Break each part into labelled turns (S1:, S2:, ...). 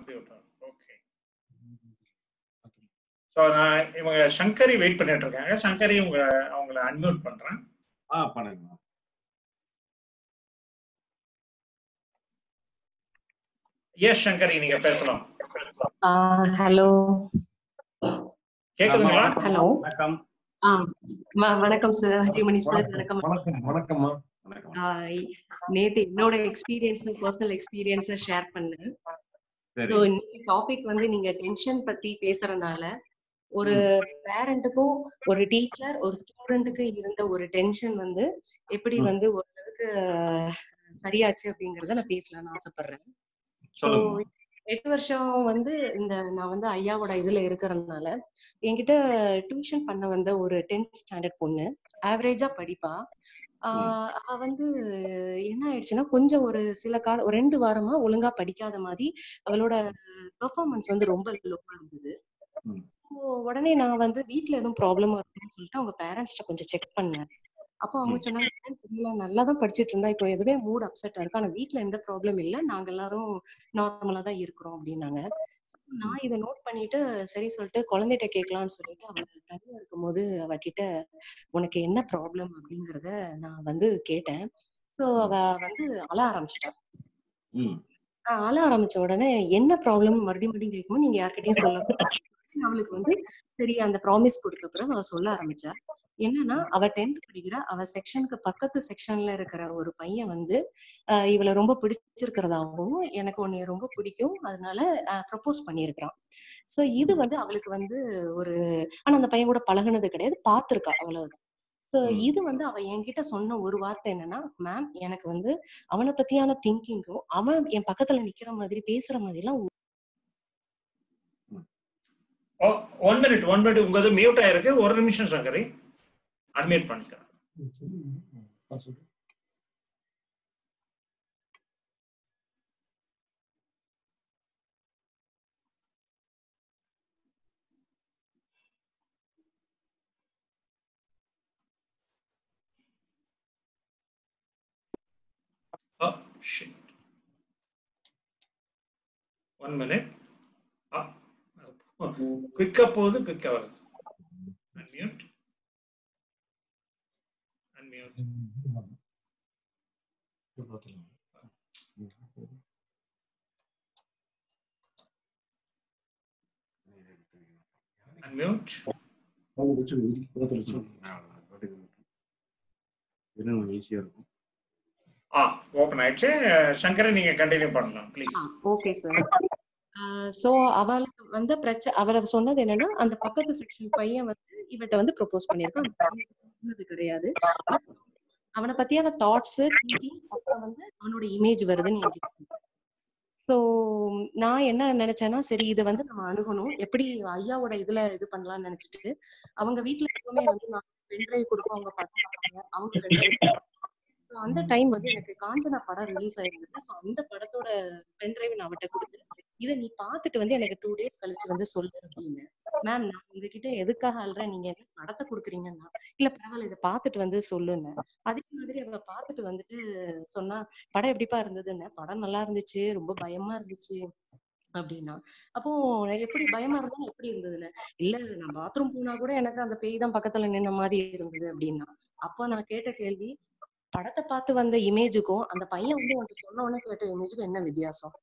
S1: Computer okay so நான் இவங்க Sankari wait பண்ணிட்டு இருக்காங்க சங்கரி உங்க அவங்கள அன்மியூட் பண்றேன்
S2: ஆ பண்ணுங்க
S1: எஸ் சங்கரி நீங்க பேசலாம்
S3: ஹலோ
S1: கேக்குதுங்களா
S3: ஹலோ
S2: வணக்கம்
S3: ஆ வ- வணக்கம் சார் ஹரிமணி சார் வணக்கம்
S2: வணக்கம் வணக்கம்மா வணக்கம்
S3: ஆ, நேத்து என்னோட எக்ஸ்பீரியன்ஸ் பர்சனல் எக்ஸ்பீரியன்ஸ் ஷேர் பண்ணேன்
S2: சரி
S3: ஸோ டாபிக் வந்து நீங்க டென்ஷன் பத்தி பேசுறதுனால ஒரு பேரண்ட்டுக்கும் ஒரு டீச்சர் ஒரு ஸ்டூடெண்ட்டுக்கு இருந்த ஒரு டென்ஷன் வந்து எப்படி
S2: ம்.
S3: வந்து ஓரளவுக்கு ஆஹ், சரியாச்சு அப்படிங்கறத நான் பேசலாம்னு ஆசைப்படுறேன் ஸோ
S2: சொல்லுங்க
S3: எட்டு வருஷம் வந்து இந்த நான் வந்து ஐயாவோட இதுல இருக்கிறதுனால என்கிட்ட டியூஷன் பண்ண வந்த ஒரு டென்த் ஸ்டாண்டர்ட் பொண்ணு ஆவரேஜா படிப்பா ஆஹ் அவ வந்து என்ன ஆயிடுச்சுன்னா கொஞ்சம் ஒரு சில கால ஒரு ரெண்டு வாரமா ஒழுங்கா படிக்காத மாதிரி அவளோட பெர்ஃபார்மன்ஸ் வந்து ரொம்ப லோவா இருந்தது
S2: ம்.
S3: So, உடனே நான் வந்து வீட்ல எதுவும் ப்ராப்ளமா இருக்குன்னு சொல்லிட்டு அவங்க பேரண்ட்ஸ்ட்ட கொஞ்சம் செக் பண்ணேன் அப்போ அவங்க
S2: ம்.
S3: சொன்னாங்க "என்னன்னு தெரியல நல்லா தான் படிச்சிட்டு இருந்தா இப்போ எதுவே மூட் அப்செட்டா இருக்கு ஆனா வீட்ல எந்த ப்ராப்ளம் இல்ல நாங்க எல்லாரும் நார்மலா தான் இருக்கிறோம் அப்படின்னாங்க So, நான் இதை நோட் பண்ணிட்டு சரி சொல்லிட்டு குழந்தைகிட்ட கேட்கலாம்னு சொல்லிட்டு அவ தனியா இருக்கும்போது அவகிட்ட உனக்கு என்ன ப்ராப்ளம் அப்படிங்கறத நான் வந்து கேட்டேன் சோ அவ வந்து அழ ஆரம்பிச்சிட்டா
S2: ம்
S3: ஆஹ் அழ ஆரம்பிச்ச உடனே என்ன ப்ராப்ளம் மறுபடியும் மறுபடியும் கேட்கும்போது நீங்க யார்கிட்டயும் சொல்ல அவளுக்கு வந்து சரி அந்த ப்ராமிஸ் கொடுத்த பிறகு அவ சொல்ல ஆரம்பிச்சா என்னன்னா அவ டென்த் படிக்கிற அவ செக்ஷனுக்கு பக்கத்து செக்ஷன்ல இருக்கிற ஒரு பையன் வந்து ஆஹ் இவளை ரொம்ப பிடிச்சிருக்கிறதாகவும் எனக்கு உன்னைய ரொம்ப பிடிக்கும் அதனால ப்ரப்போஸ் பண்ணியிருக்கிறான் சோ இது வந்து அவளுக்கு வந்து ஒரு ஆனா அந்த பையன் கூட பழகுனது கிடையாது பார்த்திருக்கா அவ்வளவுதான் சோ
S2: ம்.
S3: இது வந்து அவ என்கிட்ட சொன்ன ஒரு வார்த்தை என்னன்னா மேம் எனக்கு வந்து அவனை பத்தியான திங்கிங்கும் அவன் என் பக்கத்துல நிக்கிற மாதிரி பேசுற மாதிரி எல்லாம்
S1: oh one minute one minute உங்க இது மியூட் ஆயிருக்கு ஒரு நிமிஷம் சங்கரி அட்மிட் பண்ணிக்கிறேன் Oh, shit. One minute. Ah, குயிக்கா போகுது குயிக்கா வருது அன்மியூட் அன்மியூட் அன்மியூட்
S2: ஈஸியா இருக்கும்
S1: ஆ ஓபன் ஆயிடுச்சு சங்கரை நீங்க கண்டினியூ பண்ணலாம் ப்ளீஸ்
S3: ஓகே சார் சோ அவளுக்கு வந்த பிரச்சனை அவள சொன்னது என்னன்னா அந்த பக்கத்து செக்ஷன் பையன் வந்து இவட்ட வந்து ப்ரொபோஸ் பண்ணிருக்கான் அந்த பையன் சொன்னது கிடையாது But அவனை பத்தியான தாட்ஸ் திங்கிங் அப்புறம் வந்து அவனோட இமேஜ் வருதுன்னு என்கிட்ட சோ நான் என்ன நினைச்சேன்னா சரி இதை வந்து நம்ம அணுகணும் எப்படி ஐயாவோட இதுல இது பண்ணலாம்னு நினைச்சிட்டு அவங்க வீட்ல எப்பவுமே வந்து நான் பென்ட்ரைவ் கொடுப்போம் அவங்க படம் பார்ப்பாங்க அவங்க பென்ட்ரைவ் So, அந்த டைம் வந்து எனக்கு காஞ்சனா படம் ரிலீஸ் ஆயிருந்தது ஸோ அந்த படத்தோட பென்ட்ரைவ் நான் அவட்ட கொடுத்து இதை நீ பார்த்துட்டு வந்து எனக்கு டூ டேஸ் கழிச்சு வந்து சொல்லு அப்படின்னு மேம் நான் உங்ககிட்ட எதுக்காக அல்றேன் நீங்க என்ன படத்தை கொடுக்குறீங்கன்னா இல்ல பரவாயில்ல இதை பார்த்துட்டு வந்து சொல்லுன்னு அதே மாதிரி அவ பார்த்துட்டு வந்துட்டு சொன்னா படம் எப்படிப்பா இருந்ததுன்னு படம் நல்லா இருந்துச்சு ரொம்ப பயமா இருந்துச்சு அப்படின்னா அப்போ எப்படி பயமா இருந்தா எப்படி இருந்ததுன்னு இல்ல நான் பாத்ரூம் போனா கூட எனக்கு அந்த பேய் தான் பக்கத்துல நின்ன மாதிரி இருந்தது அப்படின்னா அப்போ நான் கேட்ட கேள்வி படத்தை பார்த்து வந்த இமேஜுக்கும் அந்த பையன் வந்து உனக்கு சொன்ன உடனே கேட்ட இமேஜுக்கும் என்ன வித்தியாசம்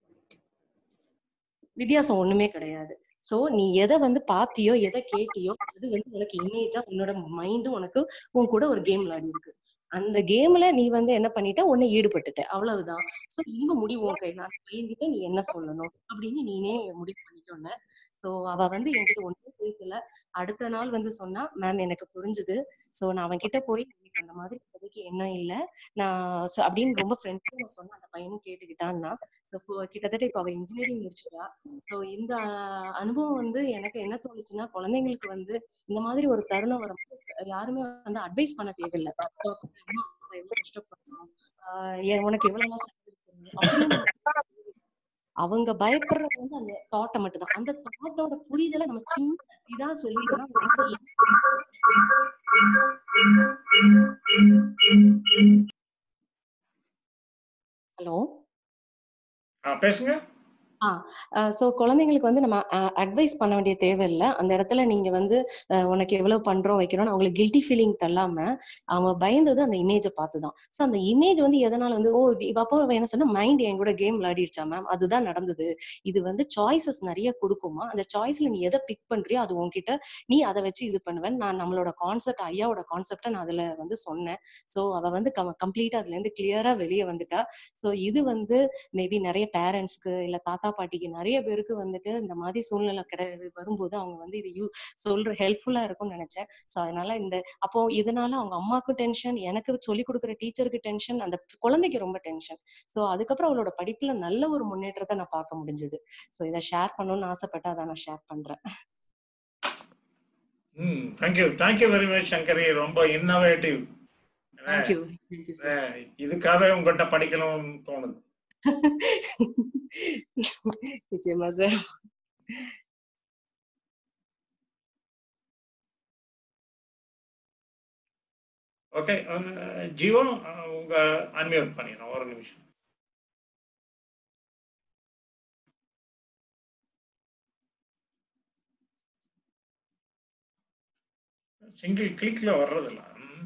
S3: வித்தியாசம் ஒண்ணுமே கிடையாது சோ நீ எதை வந்து பாத்தியோ எதை கேட்டியோ அது வந்து உனக்கு இமேஜா உன்னோட மைண்டு உனக்கு உன் கூட ஒரு கேம் விளையாடி இருக்கு அந்த கேம்ல நீ வந்து என்ன பண்ணிட்ட உன்னை ஈடுபட்டுட்ட அவ்வளவுதான் சோ இனிமே முடிவு உன் கையில அந்த பையன்கிட்ட நீ என்ன சொல்லணும் அப்படின்னு நீனே முடிவு பண்ணிட்டோன்ன சோ அவ வந்து என்கிட்ட ஒண்ணுமே பேசல அடுத்த நாள் வந்து சொன்னா மேம் எனக்கு புரிஞ்சுது சோ நான் அவன் கிட்ட போய் எனக்கு அந்த மாதிரி இப்போதைக்கு என்ன இல்ல நான் so அப்படின்னு ரொம்ப ஃப்ரெண்ட்ஸா நான் சொன்னேன் அந்த பையனும் கேட்டுக்கிட்டான்னா சோ கிட்டத்தட்ட இப்ப அவ இன்ஜினியரிங் முடிச்சிட்டா சோ இந்த அஹ், அனுபவம் வந்து எனக்கு என்ன தோணுச்சுன்னா குழந்தைங்களுக்கு வந்து இந்த மாதிரி ஒரு தருணம் வரும்போது யாருமே வந்து அட்வைஸ் பண்ண தேவையில்லை அப்பா, அம்மா அப்பா எவ்வளவு கஷ்டப்படுறோம் ஆஹ் ஏன் உனக்கு எவ்வளவு எல்லாம் செலவு இருக்கு அப்படின்னு நம்ம சொல்ல தேவையில்லை. அவங்க பயப்படுறது வந்து அந்த தாட்டை மட்டும்தான் அந்த தாட்டோட புரிதலை நம்ம சின்ன இதா சொல்லிட்டோம்னா ரொம்ப ஹலோ
S1: ஆ பேசுங்க
S3: ஸோ குழந்தைங்களுக்கு வந்து நம்ம அட்வைஸ் பண்ண வேண்டிய தேவையில்லை அந்த இடத்துல நீங்க வந்து அஹ், உனக்கு எவ்வளவு பண்றோம் வைக்கிறோம் அவங்களுக்கு கில்ட்டி ஃபீலிங் தள்ளாம அவன் பயந்தது அந்த இமேஜை பார்த்துதான் ஸோ அந்த இமேஜ் வந்து எதனால வந்து ஓ இது இவ அப்போ அவ என்ன சொன்னா மைண்ட் என் கூட கேம் விளையாடிடுச்சா மேம் அதுதான் நடந்தது இது வந்து சாய்ஸஸ் நிறைய கொடுக்குமா அந்த சாய்ஸ்ல நீ எதை பிக் பண்றியோ அது உன்கிட்ட நீ அதை வச்சு இது பண்ணுவேன் நான் நம்மளோட கான்செப்ட் ஐயாவோட கான்செப்டை நான் அதுல வந்து சொன்னேன் ஸோ அவ வந்து கம்ப்ளீட்டா அதுல இருந்து கிளியரா வெளியே வந்துட்டா ஸோ இது வந்து மேபி நிறைய பேரண்ட்ஸ்க்கு இல்ல தாத்தா பாட்டிக்கு நிறைய பேருக்கு வந்துட்டு இந்த மாதிரி சூழ்நிலை கிடை வரும்போது அவங்க வந்து இது யூ சொல்ற ஹெல்ப்ஃபுல்லா இருக்கும்னு நினைச்சேன் ஸோ அதனால இந்த அப்போ இதனால அவங்க அம்மாவுக்கும் டென்ஷன் எனக்கு சொல்லி கொடுக்குற டீச்சருக்கு டென்ஷன் அந்த குழந்தைக்கு ரொம்ப டென்ஷன் ஸோ அதுக்கப்புறம் அவளோட படிப்புல நல்ல ஒரு முன்னேற்றத்தை நான் பார்க்க முடிஞ்சது ஸோ இதை ஷேர் பண்ணணும்னு ஆசைப்பட்டு அதை நான் ஷேர் பண்றேன்
S1: ம் thank you thank you very much Sankari ரொம்ப இன்னோவேட்டிவ்
S3: தேங்க்யூ தேங்க்யூ சார்
S1: இதுக்காகவே உங்ககிட்ட படிக்கணும்னு தோணுது
S3: நிச்சயமா சார்
S1: ஓகே ஜீவோ அஹ், உங்க அன்மியூட் பண்ணிடுறோம் ஒரு நிமிஷம் சிங்கிள் கிளிக்ல வர்றதில்ல ம்.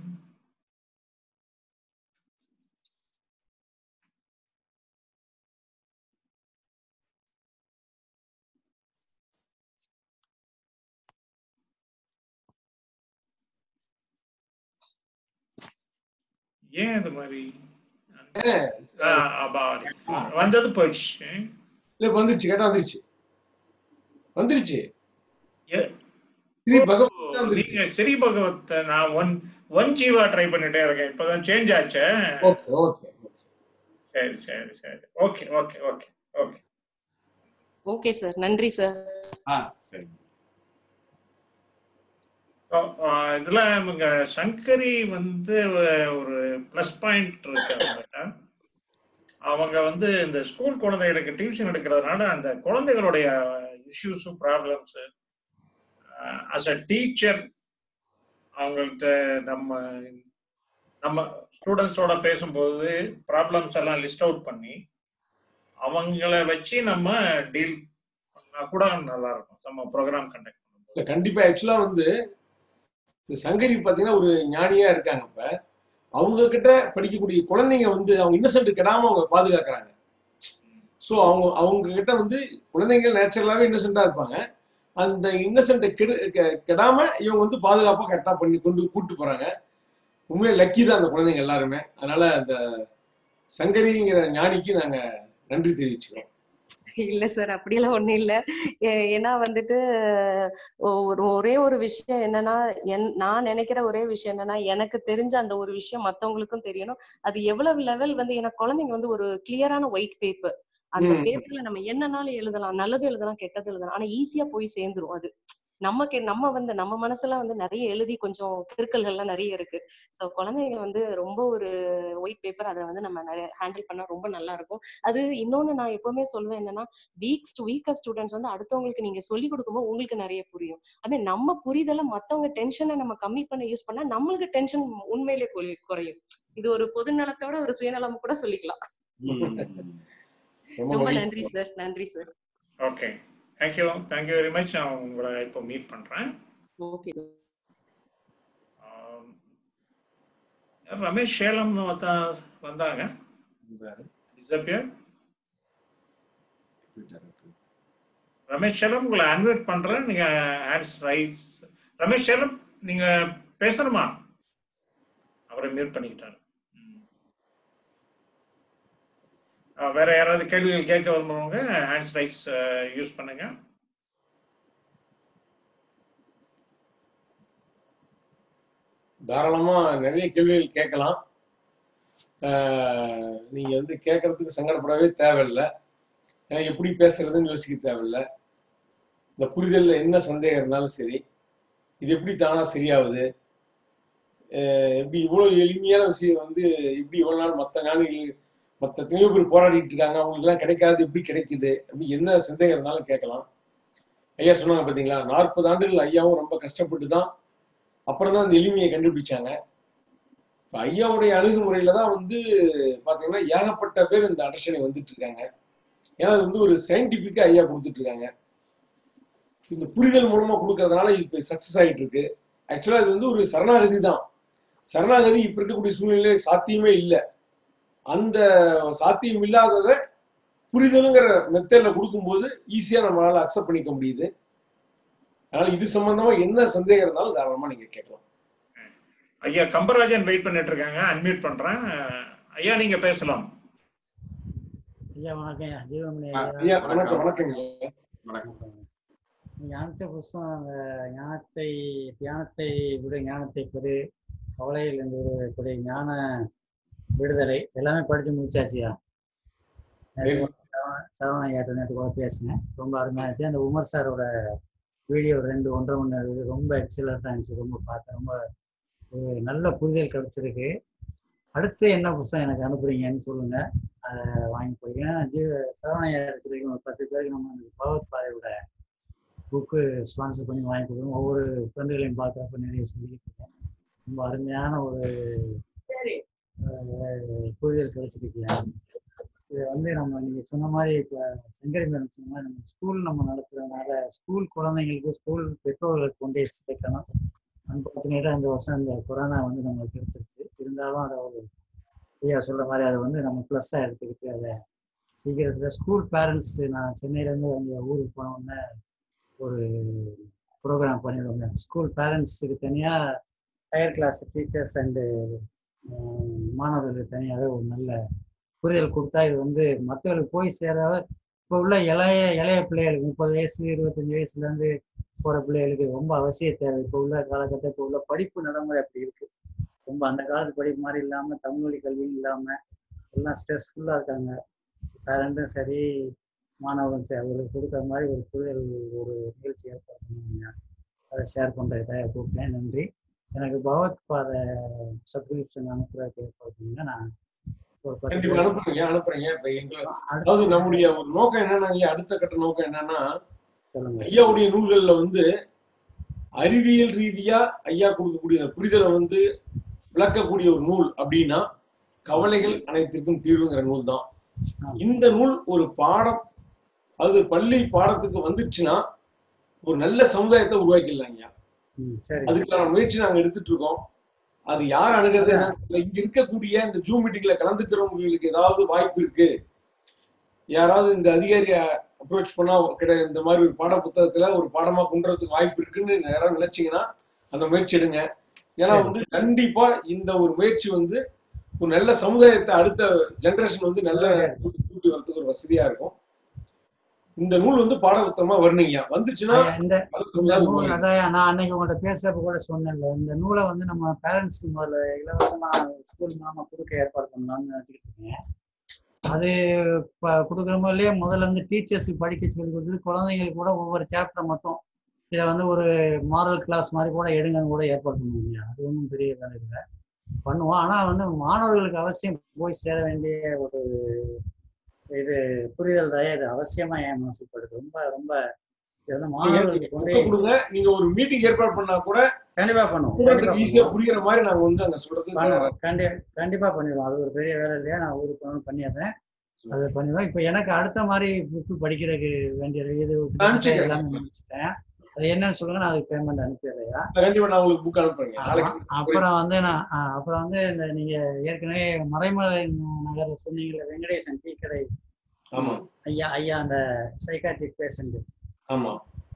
S1: ஏன் இது மாதிரி ஆ, about it. வந்தது போயிடுச்சு
S4: இல்ல வந்துருச்சு கேட்டா வந்துருச்சு வந்துருச்சு
S1: எ-
S4: ஸ்ரீ பகவத் வந்துருச்சு
S1: நீங்க ஸ்ரீ பகவத் நான் ஒன் ஒன் ஜீவா ட்ரை பண்ணிட்டே இருக்கேன் இப்பதான் சேஞ்ச் ஆச்சு
S4: ஓகே ஓகே
S1: சரி சரி சரி okay okay okay okay
S3: okay sir நன்றி சார்
S2: ஆ சரி
S1: இதுல இவங்க சங்கரி வந்து ஒரு ப்ளஸ் பாயிண்ட் இருக்கு அவங்ககிட்ட அவங்க வந்து இந்த ஸ்கூல் குழந்தைகளுக்கு டியூஷன் எடுக்கிறதுனால அந்த குழந்தைகளுடைய இஷ்யூஸும் ப்ராப்ளம்ஸ் அஸ் அ டீச்சர் அவங்கள்ட்ட நம்ம நம்ம ஸ்டூடெண்ட்ஸோட பேசும்போது ப்ராப்ளம்ஸ் எல்லாம் லிஸ்ட் அவுட் பண்ணி அவங்கள வச்சு நம்ம டீல் பண்ணா கூட நல்லா இருக்கும் நம்ம ப்ரோக்ராம் கண்டக்ட் பண்ணும்போது
S4: இல்ல கண்டிப்பா ஆக்சுவலா வந்து இந்த சங்கரி பாத்தீங்கன்னா ஒரு ஞானியா இருக்காங்க இப்ப அவங்க கிட்ட படிக்கக்கூடிய குழந்தைங்க வந்து அவங்க இன்னசென்ட் கெடாம அவங்க பாதுகாக்கிறாங்க ஸோ அவங்க அவங்க கிட்ட வந்து குழந்தைங்க நேச்சுரலாவே இன்னசென்ட்டா இருப்பாங்க அந்த இன்னசென்ட்டை கெடு கெ- கெடாம இவங்க வந்து பாதுகாப்பா கரெக்டா பண்ணி கொண்டு கூட்டு போறாங்க உண்மையிலே லக்கி தான் அந்த குழந்தைங்க எல்லாருமே அதனால அந்த சங்கரிங்கிற ஞானிக்கு நாங்க நன்றி தெரிவிச்சுக்கிறோம்
S3: இல்ல சார் அப்படியெல்லாம் ஒண்ணும் இல்ல ஏ- ஏன்னா வந்துட்டு ஒரு ஒரே ஒரு விஷயம் என்னன்னா என் நான் நினைக்கிற ஒரே விஷயம் என்னன்னா எனக்கு தெரிஞ்ச அந்த ஒரு விஷயம் மத்தவங்களுக்கும் தெரியணும் அது எவ்வளவு லெவல் வந்து எனக்கு குழந்தைங்க வந்து ஒரு கிளியரான ஒயிட் பேப்பர் அந்த
S4: ம்.
S3: பேப்பர்ல நம்ம என்னனாலும் எழுதலாம் நல்லது எழுதலாம் கெட்டது எழுதலாம் ஆனா ஈஸியா போய் சேர்ந்துரும் அது நமக்கு நம்ம வந்து நம்ம மனசுல வந்து நிறைய எழுதி கொஞ்சம் கிறுக்கல்கள்லாம் நிறைய இருக்கு சோ குழந்தைங்க வந்து ரொம்ப ஒரு ஒயிட் பேப்பர் அதை வந்து நம்ம நிறைய ஹேண்டில் பண்ணா ரொம்ப நல்லா இருக்கும் அது இன்னொன்னு நான் எப்பவுமே சொல்லுவேன் என்னன்னா வீக்ஸ் டு வீக்கர் ஸ்டூடெண்ட்ஸ் வந்து அடுத்தவங்களுக்கு நீங்க சொல்லி கொடுக்கும்போது உங்களுக்கு நிறைய புரியும் அதே நம்ம புரிதல மத்தவங்க டென்ஷனை நம்ம கம்மி பண்ண யூஸ் பண்ணா நம்மளுக்கு டென்ஷன் உண்மையிலே குறை- குறையும் இது ஒரு பொது நலத்தோட ஒரு சுயநலம் கூட சொல்லிக்கலாம்
S4: ரொம்ப
S3: ரொம்ப
S4: மகிழ்ச்சி.
S3: நன்றி சார் நன்றி sir
S1: okay thank you thank you very much நான் உங்களை இப்போ மீட் பண்றேன்
S3: ஓகே சார்
S1: ஆம், ரமேஷ் சேலம் வந்தா வந்தாங்க டிசப்பியர் ரமேஷ் சேலம் உங்களை அன்வைட் பண்றேன் நீங்க ஹேண்ட்ஸ் ரைஸ் ரமேஷ் சேலம் நீங்க பேசணுமா அவரை மியூட் பண்ணிக்கிட்டாரு ம். ஆ, வேற யாராவது கேள்விகள் கேட்க விரும்புறவங்க ஹேண்ட்ஸ் ரைஸ் யூஸ் பண்ணுங்க
S4: தாராளமா நிறைய கேள்விகள் கேட்கலாம் ஆஹ் நீங்க வந்து கேட்கறதுக்கு சங்கடப்படவே தேவையில்லை ஏன்னா எப்படி பேசுறதுன்னு யோசிக்க தேவையில்லை இந்த புரிதல்ல என்ன சந்தேகம் இருந்தாலும் சரி இது எப்படி தானா சரியாகுது ஆஹ் எப்படி இவ்வளவு எளிமையான விஷயம் வந்து எப்படி இவ்வளவு நாள் மற்ற ஞானிகள் மற்ற எத்தனையோ பேர் போராடிட்டு இருக்காங்க அவங்களுக்கு எல்லாம் கிடைக்காது எப்படி கிடைக்குது அப்படி என்ன சந்தேகம் இருந்தாலும் கேட்கலாம் ஐயா சொன்னாங்க பாத்தீங்களா நாற்பது ஆண்டுகள் ஐயாவும் ரொம்ப கஷ்டப்பட்டு தான் அப்புறம் தான் இந்த எளிமையை கண்டுபிடிச்சாங்க இப்ப ஐயாவுடைய அணுகுமுறையில தான் வந்து பாத்தீங்கன்னா ஏகப்பட்ட பேர் இந்த அடர்ஷனை வந்துட்டு இருக்காங்க ஏன்னா அது வந்து ஒரு சயின்டிபிக்கா ஐயா கொடுத்துட்டு இருக்காங்க இந்த புரிதல் மூலமா கொடுக்கறதுனால இப்ப சக்சஸ் ஆயிட்டு இருக்கு ஆக்சுவலா இது வந்து ஒரு சரணாகதி தான் சரணாகதி இப்ப இருக்கக்கூடிய சூழ்நிலையில சாத்தியமே இல்லை அந்த சாத்தியம் இல்லாததை புரிதலுங்கிற மெத்தட்ல கொடுக்கும்போது ஈஸியா நம்மளால அக்செப்ட் பண்ணிக்க முடியுது அதனால இது சம்பந்தமா என்ன சந்தேகம் இருந்தாலும் தாராளமா நீங்க கேட்கலாம்
S1: ஐயா கம்பராஜன் வெயிட் பண்ணிட்டு இருக்காங்க அன்மியூட் பண்றேன் ஐயா நீங்க பேசலாம்
S5: ஐயா வணக்கம் ஐயா ஜீவமணி
S2: ஆ,
S5: ஐயா
S4: ஐயா வணக்கம் வணக்கங்க
S2: வணக்கம்
S5: நீங்க அனுப்பிச்ச புஸ்தகம் அந்த ஞானத்தை தியானத்தை விட ஞானத்தை பெரு கவலையில் இருந்து விடுதலை ஞான விடுதலை எல்லாமே படிச்சு முடிச்சாச்சியா
S4: Very
S5: சரவண ஐயாட்ட நேற்று கூட பேசினேன் ரொம்ப அருமையா இருந்துச்சு அந்த உமர் சாரோட வீடியோ ரெண்டு ஒன்றரை மணி நேரம் video ரொம்ப எக்ஸலண்டா இருந்துச்சு ரொம்ப பார்த்தேன் ரொம்ப ஒரு நல்ல புரிதல் கிடைச்சிருக்கு அடுத்து என்ன புஸ்தகம் எனக்கு அனுப்புறீங்கன்னு சொல்லுங்க அதை வாங்கி போயிருக்கேன் ஜீவ சரவணையா இருக்கிறதுக்கு ஒரு பத்து பேருக்கு நம்ம அந்த பகவத் பாதையோட புக்கு ஸ்பான்சர் பண்ணி வாங்கி கொடுக்கணும் ஒவ்வொரு ஃப்ரெண்டுகளையும் பார்க்குறப்ப நிறைய சொல்லிட்டு இருக்கேன் ரொம்ப அருமையான ஒரு அஹ், புரிதல் கிடைச்சிருக்கியா இது வந்து நம்ம நீங்க சொன்ன மாதிரி இப்போ சங்கரி மேடம் சொன்ன மாதிரி நம்ம ஸ்கூல் நம்ம நடத்துறதுனால ஸ்கூல் குழந்தைங்களுக்கு ஸ்கூல் பெற்றோர்களுக்கு கொண்டே சேர்க்கணும் அன்பார்ச்சுனேட்டாக இந்த வருஷம் இந்த கொரோனா வந்து நம்மளுக்கு எடுத்துருச்சு இருந்தாலும் அதை ஒரு ஐயா சொல்ற மாதிரி அதை வந்து நம்ம ப்ளஸ்ஸாக எடுத்துக்கிட்டு அதை சீக்கிரத்தில் ஸ்கூல் பேரண்ட்ஸ் நான் சென்னையிலேருந்து அங்கே ஊருக்கு போன உடனே ஒரு ப்ரோக்ராம் பண்ணிடுவோங்க ஸ்கூல் பேரண்ட்ஸுக்கு தனியாக ஹையர் கிளாஸ் டீச்சர்ஸ் அண்டு மாணவர்களுக்கு தனியாகவே ஒரு நல்ல புரிதல் கொடுத்தா இது வந்து மற்றவர்களுக்கு போய் சேர இப்போ உள்ள இளைய இளைய பிள்ளைகளுக்கு முப்பது வயசு இருபத்தஞ்சு வயசுலேருந்து போகிற பிள்ளைகளுக்கு ரொம்ப அவசிய தேவை இப்போ உள்ள காலகட்டம் இப்போ உள்ள படிப்பு நடைமுறை அப்படி இருக்கு ரொம்ப அந்த காலத்து படிப்பு மாதிரி இல்லாமல் தமிழ் மொழி கல்வியும் இல்லாமல் எல்லாம் ஸ்ட்ரெஸ்ஃபுல்லாக இருக்காங்க பேரண்ட்டும் சரி மாணவர்களும் சரி அவங்களுக்கு கொடுக்குற மாதிரி ஒரு புரிதல் ஒரு நிகழ்ச்சி ஏற்பாடு பண்ணுவாங்க அதை ஷேர் பண்ணுறதுக்காக கூப்பிட்டேன் நன்றி எனக்கு பகவத் பாதை சப்ஸ்கிரிப்ஷன் அனுப்புறதுக்கு ஏற்பாடு பண்ணுங்க நான் ஒரு பத்து
S4: கண்டிப்பா
S5: பேர்
S4: அனுப்புறீங்க அனுப்புறீங்க இப்ப எங்க
S5: அடுத்து
S4: அதாவது நம்முடைய ஒரு நோக்கம் என்னன்னா ஐயா அடுத்த கட்ட நோக்கம் என்னன்னா
S5: சொல்லுங்க
S4: ஐயாவுடைய நூல்கள்ல வந்து அறிவியல் ரீதியா ஐயா கொடுக்கக்கூடிய அந்த புரிதலை வந்து விளக்கக்கூடிய ஒரு நூல் அப்படின்னா கவலைகள் அனைத்திற்கும் தீர்வுங்கிற நூல் தான் இந்த நூல் ஒரு பாடம் அது பள்ளி பாடத்துக்கு வந்துச்சுன்னா ஒரு நல்ல சமுதாயத்தை உருவாக்கிடலாம் ஐயா
S5: ம், சரி
S4: அதுக்கான முயற்சி நாங்க எடுத்துட்டு இருக்கோம் அது யார் அணுகிறது என்ன தெரியல. இங்க இருக்கக்கூடிய இந்த ஜூம் மீட்டிங்ல கலந்துக்கிறவங்களுக்கு ஏதாவது வாய்ப்பு இருக்கு யாராவது இந்த அதிகாரியை அப்ரோச் பண்ணா கிட்ட இந்த மாதிரி ஒரு பாட புத்தகத்துல ஒரு பாடமா கொண்டு வரதுக்கு வாய்ப்பு இருக்குன்னு யாராவது நினைச்சீங்கன்னா அந்த முயற்சி எடுங்க ஏன்னா
S5: சரி.
S4: வந்து கண்டிப்பா இந்த ஒரு முயற்சி வந்து ஒரு நல்ல சமுதாயத்தை அடுத்த ஜெனரேஷன் வந்து நல்ல கூட்டி வரதுக்கு ஒரு வசதியா இருக்கும் இந்த நூல் வந்து பாட புத்தகமா வரணுங்க வந்துச்சுன்னா
S5: ஐயா, இந்த
S4: நல்ல
S5: இந்த
S4: சமுதாயம்
S5: நூல்
S4: உருவாகும்.
S5: அதான் நான் அன்னைக்கு உங்கள்கிட்ட பேசுறப்ப கூட சொன்னேன்ல இந்த நூலை வந்து நம்ம பேரண்ட்ஸ்க்கு முதல்ல இலவசமா ஸ்கூல் மூலமா கொடுக்க ஏற்பாடு பண்ணலாம்னு நினைச்சிட்டு இருக்கேன் அது இப்போ கொடுக்குற மாதிரிலே முதல்ல இருந்து டீச்சர்ஸுக்கு படிக்க சொல்லி கொடுத்துட்டு குழந்தைங்களுக்கு கூட ஒவ்வொரு சாப்டர் மட்டும் இதை வந்து ஒரு மாரல் கிளாஸ் மாதிரி கூட எடுங்கன்னு கூட ஏற்பாடு பண்ணுவாங்க அது ஒன்றும் பெரிய வேலை இல்லை பண்ணுவோம் ஆனால் வந்து மாணவர்களுக்கு அவசியம் போய் சேர வேண்டிய ஒரு இது புரிதல் தான் இது அவசியமா என் மனசுப்படுது ரொம்ப ரொம்ப இது வந்து
S4: நீங்க
S5: மாணவர்களுக்கு கொண்டு
S4: புத்தகம் கொடுங்க நீங்க ஒரு மீட்டிங் ஏற்பாடு பண்ணா கூட
S5: கண்டிப்பா பண்ணுவோம்
S4: ஸ்டூடெண்ட்டுக்கு
S5: கண்டிப்பா
S4: ஈஸியா
S5: பண்ணுவோம்.
S4: புரியுற மாதிரி நாங்க வந்து அங்க சொல்றது
S5: பண்ணுவோம் கண்டி கண்டிப்பா பண்ணிடுவோம் அது ஒரு பெரிய வேலை இல்லையா நான் ஊருக்கு போகணும் பண்ணிடுறேன் அது பண்ணிடுவோம் இப்போ எனக்கு அடுத்த மாதிரி புக்கு படிக்கிறதுக்கு வேண்டிய இது கிட்டத்தட்ட
S4: அனுப்பிச்சிடுறேன்.
S5: எல்லாமே முடிச்சிட்டேன் அது என்னன்னு சொல்லுங்க நான் அதுக்கு பேமெண்ட் அனுப்பிடுறேன்
S4: கண்டிப்பா நான் உங்களுக்கு புக் அனுப்புறேங்க
S5: ஆமா.
S4: நாளைக்கு
S5: அப்புறம் வந்து நான் ஆ, அப்புறம் வந்து இந்த நீங்க ஏற்கனவே மறைமலை நகர்ல சொன்னீங்கல்ல வெங்கடேசன் டீ கடை
S4: ஆமா
S5: ஐயா ஐயா அந்த சைக்காட்ரிக் பேஷண்ட்
S4: ஆமா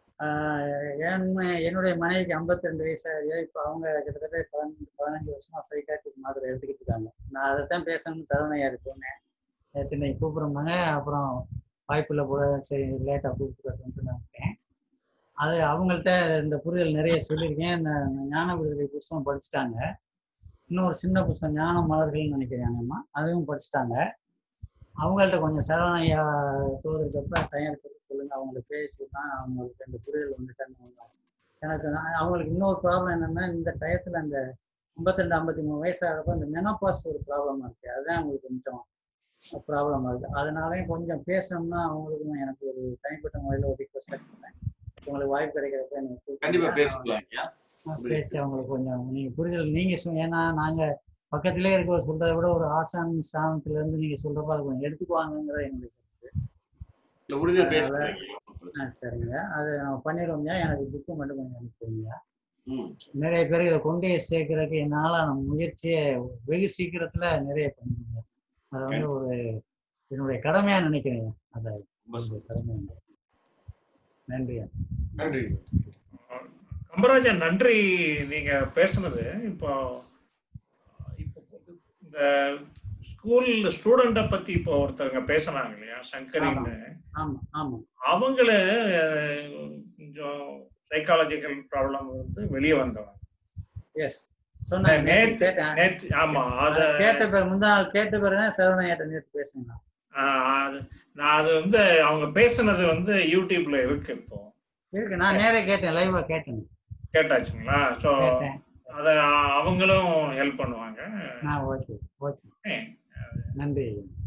S5: என் என்னுடைய மனைவிக்கு 52 ரெண்டு வயசு ஆகுது இப்போ அவங்க கிட்டத்தட்ட பதினஞ்சு பதினஞ்சு வருஷமா சைக்காட்ரிக் மாத்திரை எடுத்துக்கிட்டு இருக்காங்க நான் அதை தான் பேசணும்னு சரவணையாரு சொன்னேன் நேற்று இன்னைக்கு கூப்பிடுறாங்க அப்புறம் வாய்ப்பில்லை போல சரி லேட்டாக கூப்பிட்டு நான் இருக்கேன் அது அவங்கள்ட்ட இந்த புரிதல் நிறைய சொல்லியிருக்கேன் இந்த ஞான விடுதலை புஸ்தகம் படிச்சுட்டாங்க இன்னொரு சின்ன புஸ்தகம் ஞான மலர்கள்னு நினைக்கிறாங்கம்மா அதுவும் படிச்சுட்டாங்க அவங்கள்ட்ட கொஞ்சம் சரவணையா தோதுறப்ப தயாரிப்பு சொல்லுங்க அவங்களுக்கு பேச சொன்னா அவங்களுக்கு அந்த புரிதல் வந்துட்டாங்க எனக்கு நான் அவங்களுக்கு இன்னொரு ப்ராப்ளம் என்னன்னா இந்த டயத்துல அந்த ஐம்பத்தி ஐம்பத்தி மூணு வயசு ஆகிறப்ப அந்த மெனப்பாஸ் ஒரு ப்ராப்ளமா இருக்கு அதுதான் அவங்களுக்கு கொஞ்சம் ப்ராப்ளமா இருக்கு அதனாலயும் கொஞ்சம் பேசணும்னா அவங்களுக்கும் எனக்கு ஒரு தனிப்பட்ட முறையில் ஒரு ரிக்வஸ்ட் பண்ணேன் உங்களுக்கு வாய்ப்பு கிடைக்கிறப்ப எனக்கு கூப்பிடுங்க.
S2: கண்டிப்பா பேசிக்கலாம் ஐயா
S5: நான் பேசி அவங்களுக்கு கொஞ்சம் நீங்க புரிதல் நீங்க சொ- ஏன்னா நாங்க பக்கத்திலே இருக்க சொல்றதை விட ஒரு ஆசான் ஸ்தானத்துல இருந்து நீங்க சொல்றப்ப அதை கொஞ்சம் எடுத்துக்குவாங்கங்கிறத என்னுடைய கருத்து
S2: இல்ல முடிஞ்சா
S5: அதனால
S2: பேசுறீங்க
S5: ஆ சரிங்க அது நம்ம பண்ணிடுவோம்யா எனக்கு புக்கு மட்டும் கொஞ்சம் அனுப்பிடுங்க
S2: ம்
S5: நிறைய பேருக்கு இதை கொண்டு போய் சேர்க்கறதுக்கு என்னால நம்ம முயற்சியை வெகு சீக்கிரத்துல நிறைய பண்ணிடுங்க அது வந்து ஒரு என்னுடைய கடமையா நினைக்கிறேன் அதை
S2: ரொம்ப
S5: என்னுடைய கடமை நன்றியா
S4: நன்றி
S1: கம்பராஜன் நன்றி நீங்க பேசுனது இப்போ இப்போ இந்த ஸ்கூல் ஸ்டூடெண்ட பத்தி இப்போ ஒருத்தவங்க பேசுனாங்க இல்லையா சங்கரின்னு
S5: ஆமா ஆமா
S1: அவங்கள அஹ், கொஞ்சம் சைக்காலஜிக்கல் ப்ராப்ளம் வந்து வெளியே வந்தவங்க
S5: எஸ் சொன்னேன் நேத்து
S1: நேத்து
S5: கேட்டேன்
S1: நேத்து ஆமா அத
S5: கேட்ட பேர் முந்தா நாள் கேட்ட பேர் தான் சரவணையாட்ட நேற்று பேசுனேன்
S1: ஆஹ், அது நான் அது வந்து அவங்க பேசுனது வந்து யூடியூப்ல இருக்கு இப்போ
S5: இருக்கு நான் நேரே கேட்டேன் லைவா கேட்டேன்
S1: கேட்டாச்சுங்களா ஸோ
S5: கேட்டேன்
S1: அத அவங்களும் ஹெல்ப் பண்ணுவாங்க
S5: நான் ஓகே ஓகே
S1: ஏன்,
S5: நன்றி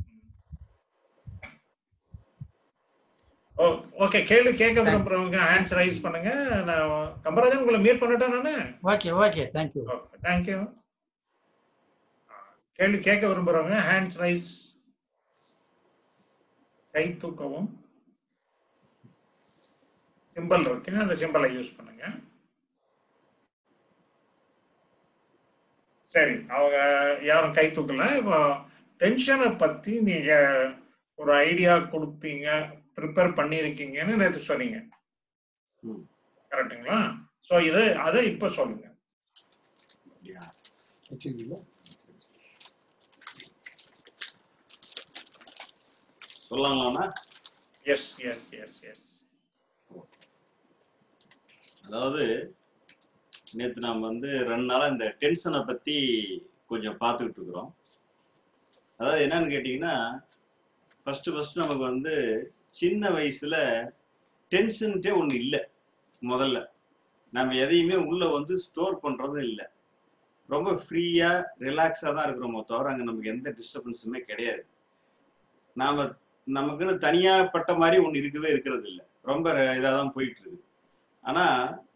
S1: ஓ- ஓகே கேள்வி கேட்க விரும்புறவங்க ஹேண்ட்ஸ் ரைஸ் பண்ணுங்க நான் கம்பராஜன் உங்களை மீட் பண்ணட்டேன் நானு
S5: ஓகே ஓகே தேங்க்யூ
S1: தேங்க்யூ கேள்வி கேட்க விரும்புறவங்க ஹேண்ட்ஸ் ரைஸ் கை தூக்கவும் சிம்பிள் இருக்கு அந்த சிம்பிளை யூஸ் பண்ணுங்க சரி அவங்க யாரும் கை தூக்கல இப்போ டென்ஷனை பத்தி நீங்க ஒரு ஐடியா கொடுப்பீங்க ப்ரிப்பேர் பண்ணியிருக்கீங்கன்னு நேற்று சொன்னீங்க
S2: ம்.
S1: கரெக்ட்டுங்களா ஸோ இது அதை இப்போ சொல்லுங்க
S2: அப்படியா
S4: வச்சிருக்கீங்களா
S2: சொல்லலாமா
S1: எஸ் எஸ் எஸ் எஸ்
S2: அதாவது நேத்து நாம் வந்து ரெண்டு நாளா இந்த டென்ஷனை பத்தி கொஞ்சம் பார்த்துக்கிட்டு இருக்கிறோம் அதாவது என்னன்னு கேட்டிங்கன்னா ஃபர்ஸ்ட் ஃபர்ஸ்ட் நமக்கு வந்து சின்ன வயசுல டென்ஷன்ட்டே ஒன்று இல்லை முதல்ல நம்ம எதையுமே உள்ள வந்து ஸ்டோர் பண்றதும் இல்லை ரொம்ப ஃப்ரீயா ரிலாக்ஸா தான் இருக்கிறோமோ தவிர அங்க நமக்கு எந்த டிஸ்டர்பன்ஸுமே கிடையாது நாம நமக்குன்னு தனியாப்பட்ட மாதிரி ஒன்று இருக்கவே இருக்கிறது இல்லை ரொம்ப இதாக தான் போயிட்டு இருக்கு ஆனா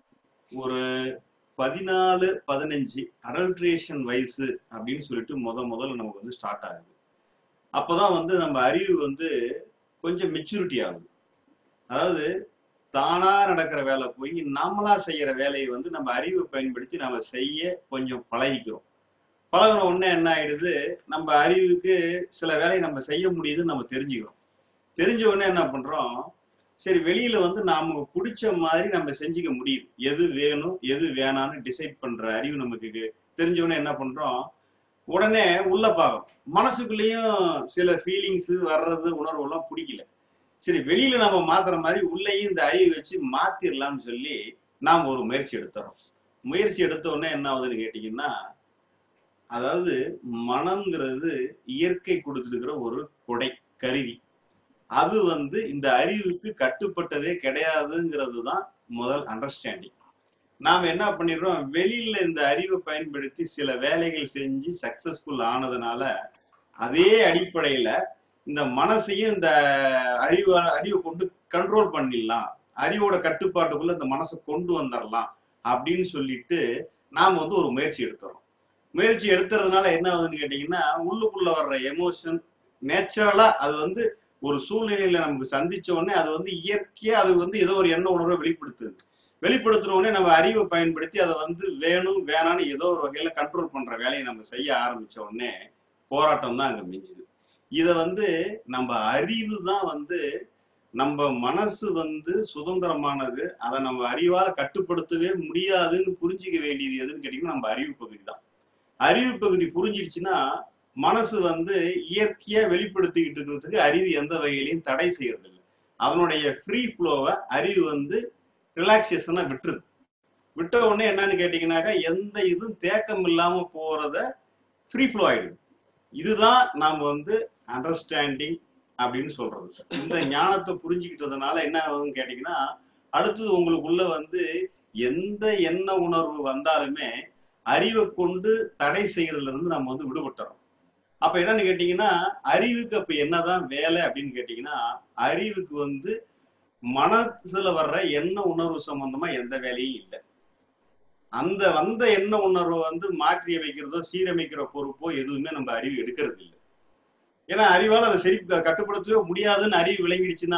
S2: ஒரு பதினாலு பதினஞ்சு அடல்ட்ரேஷன் வயசு அப்படின்னு சொல்லிட்டு முத முதல்ல நமக்கு வந்து ஸ்டார்ட் ஆகுது அப்போதான் வந்து நம்ம அறிவு வந்து கொஞ்சம் மெச்சூரிட்டி ஆகுது அதாவது தானா நடக்கிற வேலை போய் நாமளா செய்யற வேலையை வந்து நம்ம அறிவை பயன்படுத்தி நம்ம செய்ய கொஞ்சம் பழகிக்கிறோம் பழகின உடனே என்ன ஆயிடுது நம்ம அறிவுக்கு சில வேலையை நம்ம செய்ய முடியுதுன்னு நம்ம தெரிஞ்சுக்கிறோம் தெரிஞ்ச உடனே என்ன பண்றோம் சரி வெளியில வந்து நாம பிடிச்ச மாதிரி நம்ம செஞ்சுக்க முடியுது எது வேணும் எது வேணாம்னு டிசைட் பண்ற அறிவு நமக்கு இருக்கு. தெரிஞ்ச உடனே என்ன பண்றோம் உடனே உள்ள பார்க்கறோம் மனசுக்குள்ளேயும் சில ஃபீலிங்ஸ் வர்றது உணர்வு எல்லாம் பிடிக்கல சரி வெளியில நம்ம மாத்துற மாதிரி உள்ளேயும் இந்த அறிவு வச்சு மாத்திரலாம்னு சொல்லி நாம் ஒரு முயற்சி எடுத்துறோம் முயற்சி எடுத்த உடனே என்ன ஆகுதுன்னு கேட்டீங்கன்னா அதாவது மனம்ங்கிறது இயற்கை கொடுத்துருக்கிற ஒரு கொடை கருவி அது வந்து இந்த அறிவுக்கு கட்டுப்பட்டதே கிடையாதுங்கிறது தான் முதல் அண்டர்ஸ்டாண்டிங் நாம் என்ன பண்ணிடுறோம் வெளியில இந்த அறிவை பயன்படுத்தி சில வேலைகள் செஞ்சு சக்சஸ்ஃபுல் ஆனதுனால அதே அடிப்படையில இந்த மனசையும் இந்த அறிவு அறிவை கொண்டு கண்ட்ரோல் பண்ணிடலாம் அறிவோட கட்டுப்பாட்டுக்குள்ள இந்த மனசை கொண்டு வந்துடலாம் அப்படின்னு சொல்லிட்டு நாம் வந்து ஒரு முயற்சி எடுத்துறோம் முயற்சி எடுத்துறதுனால என்ன ஆகுதுன்னு கேட்டீங்கன்னா உள்ளுக்குள்ள வர்ற எமோஷன் நேச்சுரலா அது வந்து ஒரு சூழ்நிலையில நமக்கு சந்திச்ச உடனே அது வந்து இயற்கையா அது வந்து ஏதோ ஒரு எண்ண உணர்வை வெளிப்படுத்துது வெளிப்படுத்தின உடனே நம்ம அறிவை பயன்படுத்தி அதை வந்து வேணும் வேணான்னு ஏதோ ஒரு வகையில கண்ட்ரோல் பண்ற வேலையை நம்ம செய்ய ஆரம்பிச்ச உடனே போராட்டம் தான் அங்க மிஞ்சுது இதை வந்து நம்ம அறிவு தான் வந்து நம்ம மனசு வந்து சுதந்திரமானது அதை நம்ம அறிவால கட்டுப்படுத்தவே முடியாதுன்னு புரிஞ்சிக்க வேண்டியது எதுன்னு கேட்டீங்கன்னா நம்ம அறிவு பகுதி தான் அறிவு பகுதி புரிஞ்சிடுச்சுன்னா மனசு வந்து இயற்கையா வெளிப்படுத்திக்கிட்டு இருக்கிறதுக்கு அறிவு எந்த வகையிலையும் தடை செய்யறது இல்லை அதனுடைய ஃப்ரீ ஃப்ளோவை அறிவு வந்து ரிலாக்ஸேஷனா விட்டுருது விட்ட உடனே என்னன்னு கேட்டீங்கன்னாக்கா எந்த இதுவும் தேக்கம் இல்லாம போறத ஃப்ரீ ஃப்ளோ ஆயிடுது இதுதான் நாம வந்து அண்டர்ஸ்டாண்டிங் அப்படின்னு சொல்றது இந்த ஞானத்தை புரிஞ்சுக்கிட்டதுனால என்ன ஆகுதுன்னு கேட்டீங்கன்னா அடுத்தது உங்களுக்குள்ள வந்து எந்த எண்ண உணர்வு வந்தாலுமே அறிவை கொண்டு தடை செய்யறதுல இருந்து நம்ம வந்து விடுபட்டுறோம் அப்ப என்னன்னு கேட்டீங்கன்னா அறிவுக்கு அப்ப என்னதான் வேலை அப்படின்னு கேட்டீங்கன்னா அறிவுக்கு வந்து மனசுல வர்ற எண்ண உணர்வு சம்பந்தமா எந்த வேலையும் இல்லை அந்த வந்த எண்ண உணர்வை வந்து மாற்றி அமைக்கிறதோ சீரமைக்கிற பொறுப்போ எதுவுமே நம்ம அறிவு எடுக்கிறது இல்லை ஏன்னா அறிவால் அதை சரி கட்டுப்படுத்தவே முடியாதுன்னு அறிவு விளங்கிடுச்சுன்னா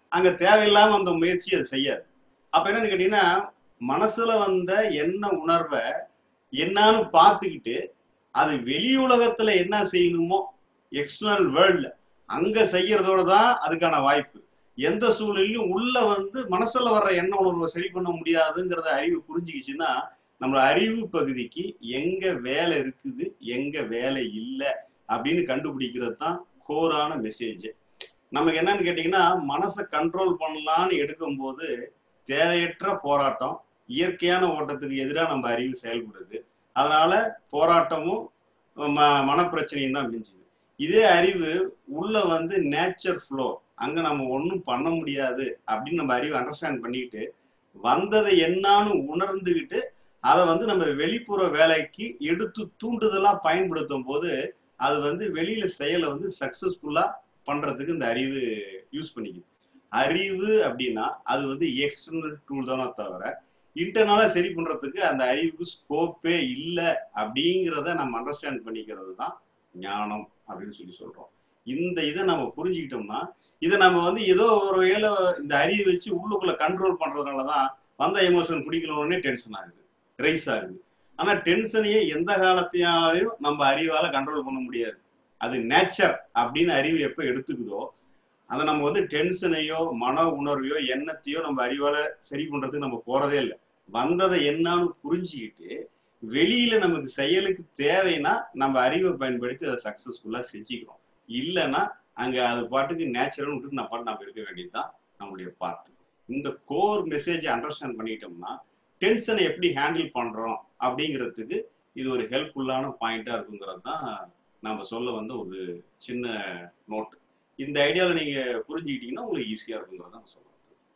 S2: அங்க தேவையில்லாம அந்த முயற்சி அது செய்யாது அப்ப என்னன்னு கேட்டீங்கன்னா மனசுல வந்த என்ன உணர்வை என்னன்னு பார்த்துக்கிட்டு அது வெளி உலகத்துல என்ன செய்யணுமோ எக்ஸ்டர்னல் வேர்ல்ட்ல அங்க செய்யறதோட தான் அதுக்கான வாய்ப்பு எந்த சூழ்நிலையும் உள்ள வந்து மனசுல வர்ற எண்ண உணர்வை சரி பண்ண முடியாதுங்கிறத அறிவு புரிஞ்சுக்கிச்சுன்னா நம்ம அறிவு பகுதிக்கு எங்க வேலை இருக்குது எங்க வேலை இல்லை அப்படின்னு கண்டுபிடிக்கிறது தான் கோரான மெசேஜ் நமக்கு என்னன்னு கேட்டிங்கன்னா மனசை கண்ட்ரோல் பண்ணலான்னு எடுக்கும்போது தேவையற்ற போராட்டம் இயற்கையான ஓட்டத்துக்கு எதிராக நம்ம அறிவு செயல்படுது அதனால போராட்டமும் ம மனப்பிரச்சனையும் தான் மிஞ்சுது இதே அறிவு உள்ள வந்து நேச்சர் ஃப்ளோ அங்க நம்ம ஒன்றும் பண்ண முடியாது அப்படின்னு நம்ம அறிவு அண்டர்ஸ்டாண்ட் பண்ணிக்கிட்டு வந்ததை என்னான்னு உணர்ந்துக்கிட்டு அதை வந்து நம்ம வெளிப்புற வேலைக்கு எடுத்து தூண்டுதலா பயன்படுத்தும் போது அது வந்து வெளியில செயலை வந்து சக்சஸ்ஃபுல்லா பண்றதுக்கு இந்த அறிவு யூஸ் பண்ணிக்குது அறிவு அப்படின்னா அது வந்து எக்ஸ்டர்னல் டூல் தானே தவிர இன்டர்னலா சரி பண்றதுக்கு அந்த அறிவுக்கு ஸ்கோப்பே இல்லை அப்படிங்கிறத நம்ம அண்டர்ஸ்டாண்ட் பண்ணிக்கிறது தான் ஞானம் அப்படின்னு சொல்லி சொல்றோம் இந்த இதை நம்ம புரிஞ்சுக்கிட்டோம்னா இதை நம்ம வந்து ஏதோ ஒரு வகையில இந்த அறிவு வச்சு உள்ளுக்குள்ள கண்ட்ரோல் பண்றதுனால தான் வந்த எமோஷன் பிடிக்கணும்னே டென்ஷன் ஆகுது ரைஸ் ஆகுது ஆனா டென்ஷனையே எந்த காலத்தையாலையும் நம்ம அறிவால கண்ட்ரோல் பண்ண முடியாது அது நேச்சர் அப்படின்னு அறிவு எப்போ எடுத்துக்குதோ அதை நம்ம வந்து டென்ஷனையோ மன உணர்வையோ எண்ணத்தையோ நம்ம அறிவால சரி பண்றதுக்கு நம்ம போறதே இல்லை வந்ததை என்னன்னு புரிஞ்சுக்கிட்டு வெளியில நமக்கு செயலுக்கு தேவைன்னா நம்ம அறிவை பயன்படுத்தி அதை சக்சஸ்ஃபுல்லா செஞ்சுக்கிறோம் இல்லைன்னா அங்க அது பாட்டுக்கு நேச்சுரல் விட்டு நம்ம பாட்டு நம்ம இருக்க வேண்டியதுதான் நம்மளுடைய பார்ட் இந்த கோர் மெசேஜை அண்டர்ஸ்டாண்ட் பண்ணிட்டோம்னா டென்ஷனை எப்படி ஹேண்டில் பண்றோம் அப்படிங்கிறதுக்கு இது ஒரு ஹெல்ப்ஃபுல்லான பாயிண்டா இருக்குங்கிறது தான் நம்ம சொல்ல வந்த ஒரு சின்ன நோட் இந்த ஐடியாவில் நீங்க புரிஞ்சுக்கிட்டீங்கன்னா உங்களுக்கு ஈஸியா இருக்குங்கிறத நான் சொல்லுவேன்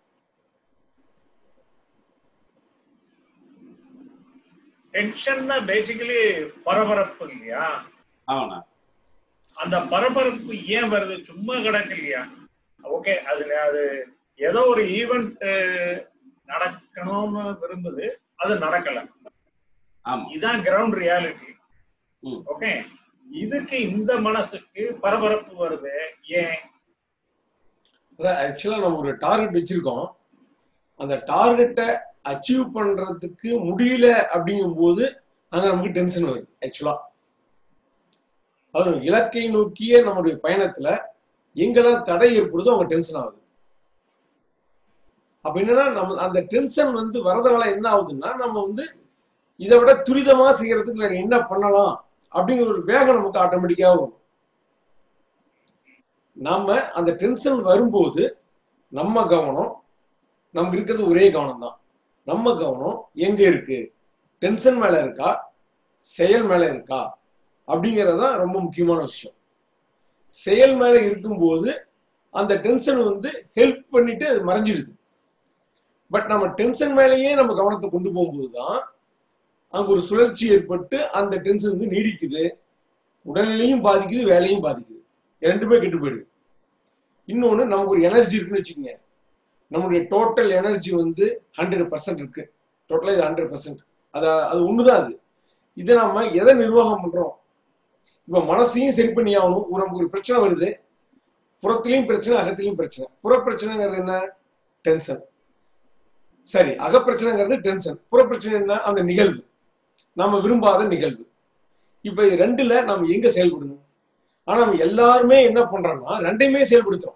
S1: டென்ஷன்னா பேசிக்கலி பரபரப்பு இல்லையா
S2: ஆமாண்ணா
S1: அந்த பரபரப்பு ஏன் வருது சும்மா கிடக்கு இல்லையா ஓகே அதுல அது ஏதோ ஒரு ஈவெண்ட் நடக்கணும்னு விரும்புது அது நடக்கல
S2: ஆமா
S1: இதுதான் கிரவுண்ட் ரியாலிட்டி
S2: ம்.
S1: ஓகே இதுக்கு இந்த மனசுக்கு பரபரப்பு வருது ஏன்
S4: ஆக்சுவலா நம்ம ஒரு டார்கெட் வச்சிருக்கோம் அந்த டார்கெட்டை அச்சீவ் பண்றதுக்கு முடியல அப்படிங்கும்போது அங்க நமக்கு டென்ஷன் வருது ஆக்சுவலா அதுவும் இலக்கை நோக்கிய நம்முடைய பயணத்துல எங்கெல்லாம் தடை ஏற்படுதோ அவங்க டென்ஷன் ஆகுது அப்ப என்னன்னா நம்ம அந்த டென்ஷன் வந்து வரதுனால என்ன ஆகுதுன்னா நம்ம வந்து இதை விட துரிதமா செய்யறதுக்கு வேற என்ன பண்ணலாம் அப்படிங்கிற ஒரு வேகம் நமக்கு ஆட்டோமேட்டிக்கா வரும் நாம அந்த டென்ஷன் வரும்போது நம்ம கவனம் நமக்கு இருக்கிறது ஒரே கவனம் தான் நம்ம கவனம் எங்க இருக்கு டென்ஷன் மேல இருக்கா செயல் மேல இருக்கா அப்படிங்கிறது தான் ரொம்ப முக்கியமான விஷயம் செயல் மேல இருக்கும்போது அந்த டென்ஷன் வந்து ஹெல்ப் பண்ணிட்டு அது மறைஞ்சிடுது பட் நம்ம டென்ஷன் மேலேயே நம்ம கவனத்தை கொண்டு போகும்போது தான் அங்க ஒரு சுழற்சி ஏற்பட்டு அந்த டென்ஷன் வந்து நீடிக்குது உடல்நிலையும் பாதிக்குது வேலையும் பாதிக்குது ரெண்டுமே கெட்டு போயிடுது இன்னொன்று நமக்கு ஒரு எனர்ஜி இருக்குன்னு வச்சுக்கோங்க நம்மளுடைய டோட்டல் எனர்ஜி வந்து ஹண்ட்ரட் பர்சன்ட் இருக்கு டோட்டலாக இது ஹண்ட்ரட் பர்சன்ட் அது அது ஒண்ணுதான் அது இதை நம்ம எதை நிர்வாகம் பண்றோம் இப்போ மனசையும் சரி பண்ணி ஆகணும் ஒரு நமக்கு ஒரு பிரச்சனை வருது புறத்துலையும் பிரச்சனை அகத்திலையும் பிரச்சனை புற பிரச்சனைங்கிறது என்ன டென்ஷன் சரி அகப்பிரச்சனைங்கிறது டென்ஷன் புற பிரச்சனை என்ன அந்த நிகழ்வு நம்ம விரும்பாத நிகழ்வு இப்போ இது ரெண்டுல நம்ம எங்க செயல்படணும் ஆனா நம்ம எல்லாருமே என்ன பண்றோம்னா ரெண்டையுமே செயல்படுத்துறோம்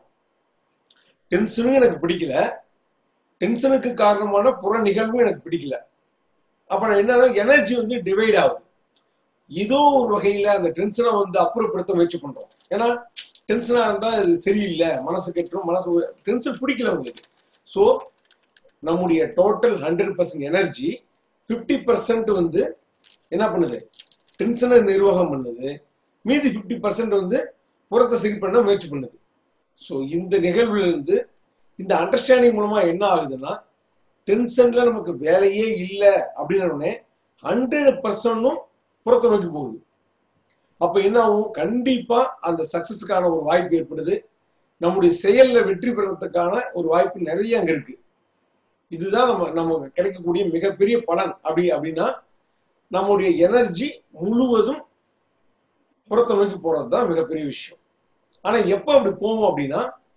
S4: டென்ஷனும் எனக்கு பிடிக்கல டென்ஷனுக்கு காரணமான புற நிகழ்வும் எனக்கு பிடிக்கல அப்ப என்னன்னா எனர்ஜி வந்து டிவைட் ஆகுது ஏதோ ஒரு வகையில அந்த டென்ஷனை வந்து அப்புறப்படுத்த முயற்சி பண்றோம் ஏன்னா டென்ஷனா இருந்தா அது சரியில்லை மனசு கெட்டுரும் மனசு டென்ஷன் பிடிக்கல உங்களுக்கு ஸோ நம்முடைய total hundred percent energy fifty percent வந்து என்ன பண்ணுது டென்ஷனை நிர்வாகம் பண்ணுது மீதி ஃபிஃப்டி பர்சன்ட் வந்து புறத்தை சரி பண்ண முயற்சி பண்ணுது ஸோ இந்த நிகழ்வுல இருந்து இந்த அண்டர்ஸ்டாண்டிங் மூலமா என்ன ஆகுதுன்னா டென்ஷன்ல நமக்கு வேலையே இல்லை அப்படின்னு ஹண்ட்ரட் பர்சன்டும் புறத்தை நோக்கி போகுது அப்ப என்ன ஆகும் கண்டிப்பா அந்த சக்சஸுக்கான ஒரு வாய்ப்பு ஏற்படுது நம்முடைய செயல்ல வெற்றி பெறறதுக்கான ஒரு வாய்ப்பு நிறைய அங்க இருக்கு இதுதான் நம்ம நமக்கு கிடைக்கக்கூடிய மிகப்பெரிய பலன் அப்படி அப்படின்னா நம்முடைய எனர்ஜி முழுவதும் புறத்தை நோக்கி போறது தான் மிகப்பெரிய விஷயம் ஆனா எப்போ அப்படி போவோம் அப்படின்னா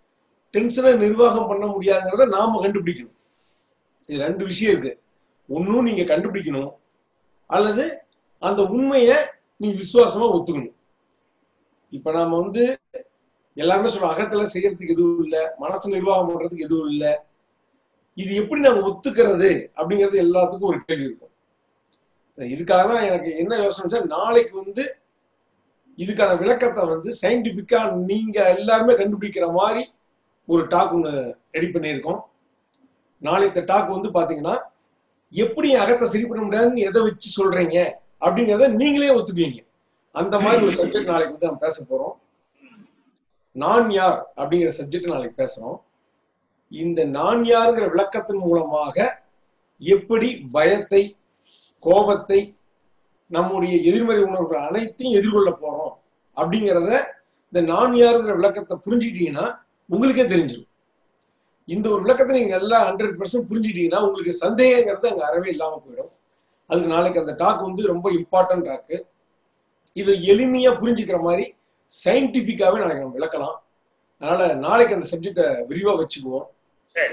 S4: டென்ஷனை நிர்வாகம் பண்ண முடியாதுங்கிறத நாம கண்டுபிடிக்கணும் இது ரெண்டு விஷயம் இருக்கு ஒன்னும் நீங்க கண்டுபிடிக்கணும் அல்லது அந்த உண்மையை நீ விசுவாசமா ஒத்துக்கணும் இப்ப நாம வந்து எல்லாருமே சொல்றோம் அகத்துல செய்யறதுக்கு எதுவும் இல்லை மனசு நிர்வாகம் பண்றதுக்கு எதுவும் இல்லை இது எப்படி நாம ஒத்துக்கிறது அப்படிங்கிறது எல்லாத்துக்கும் ஒரு கேள்வி இருக்கும் இதுக்காக தான் எனக்கு என்ன யோசனை நாளைக்கு வந்து இதுக்கான விளக்கத்தை வந்து சயின்டிபிக்கா நீங்க எல்லாருமே கண்டுபிடிக்கிற மாதிரி ஒரு டாக் ஒன்று ரெடி பண்ணியிருக்கோம் நாளைக்கு டாக் வந்து பாத்தீங்கன்னா எப்படி அகத்தை சரி பண்ண முடியாதுன்னு எதை வச்சு சொல்றீங்க அப்படிங்கிறத நீங்களே ஒத்துக்குவீங்க அந்த மாதிரி ஒரு சப்ஜெக்ட் நாளைக்கு வந்து நம்ம பேச போறோம் நான் யார் அப்படிங்கிற சப்ஜெக்ட் நாளைக்கு பேசுறோம் இந்த நான் யாருங்கிற விளக்கத்தின் மூலமாக எப்படி பயத்தை கோபத்தை நம்முடைய எதிர்மறை உணர்வுகள் அனைத்தையும் எதிர்கொள்ள போறோம் அப்படிங்கிறத இந்த நான் யாருங்கிற விளக்கத்தை புரிஞ்சுக்கிட்டீங்கன்னா உங்களுக்கே தெரிஞ்சிடும் இந்த ஒரு விளக்கத்தை நீங்க நல்லா ஹண்ட்ரட் பர்சன்ட் புரிஞ்சுக்கிட்டீங்கன்னா உங்களுக்கு சந்தேகங்கிறது அங்க அறவே இல்லாம போயிடும் அதுக்கு நாளைக்கு அந்த டாக் வந்து ரொம்ப இம்பார்ட்டன்ட் டாக்கு இது எளிமையா புரிஞ்சுக்கிற மாதிரி சயின்டிபிக்காவே நாளைக்கு நம்ம விளக்கலாம் அதனால நாளைக்கு அந்த சப்ஜெக்டை விரிவா வச்சுக்குவோம்
S1: சரி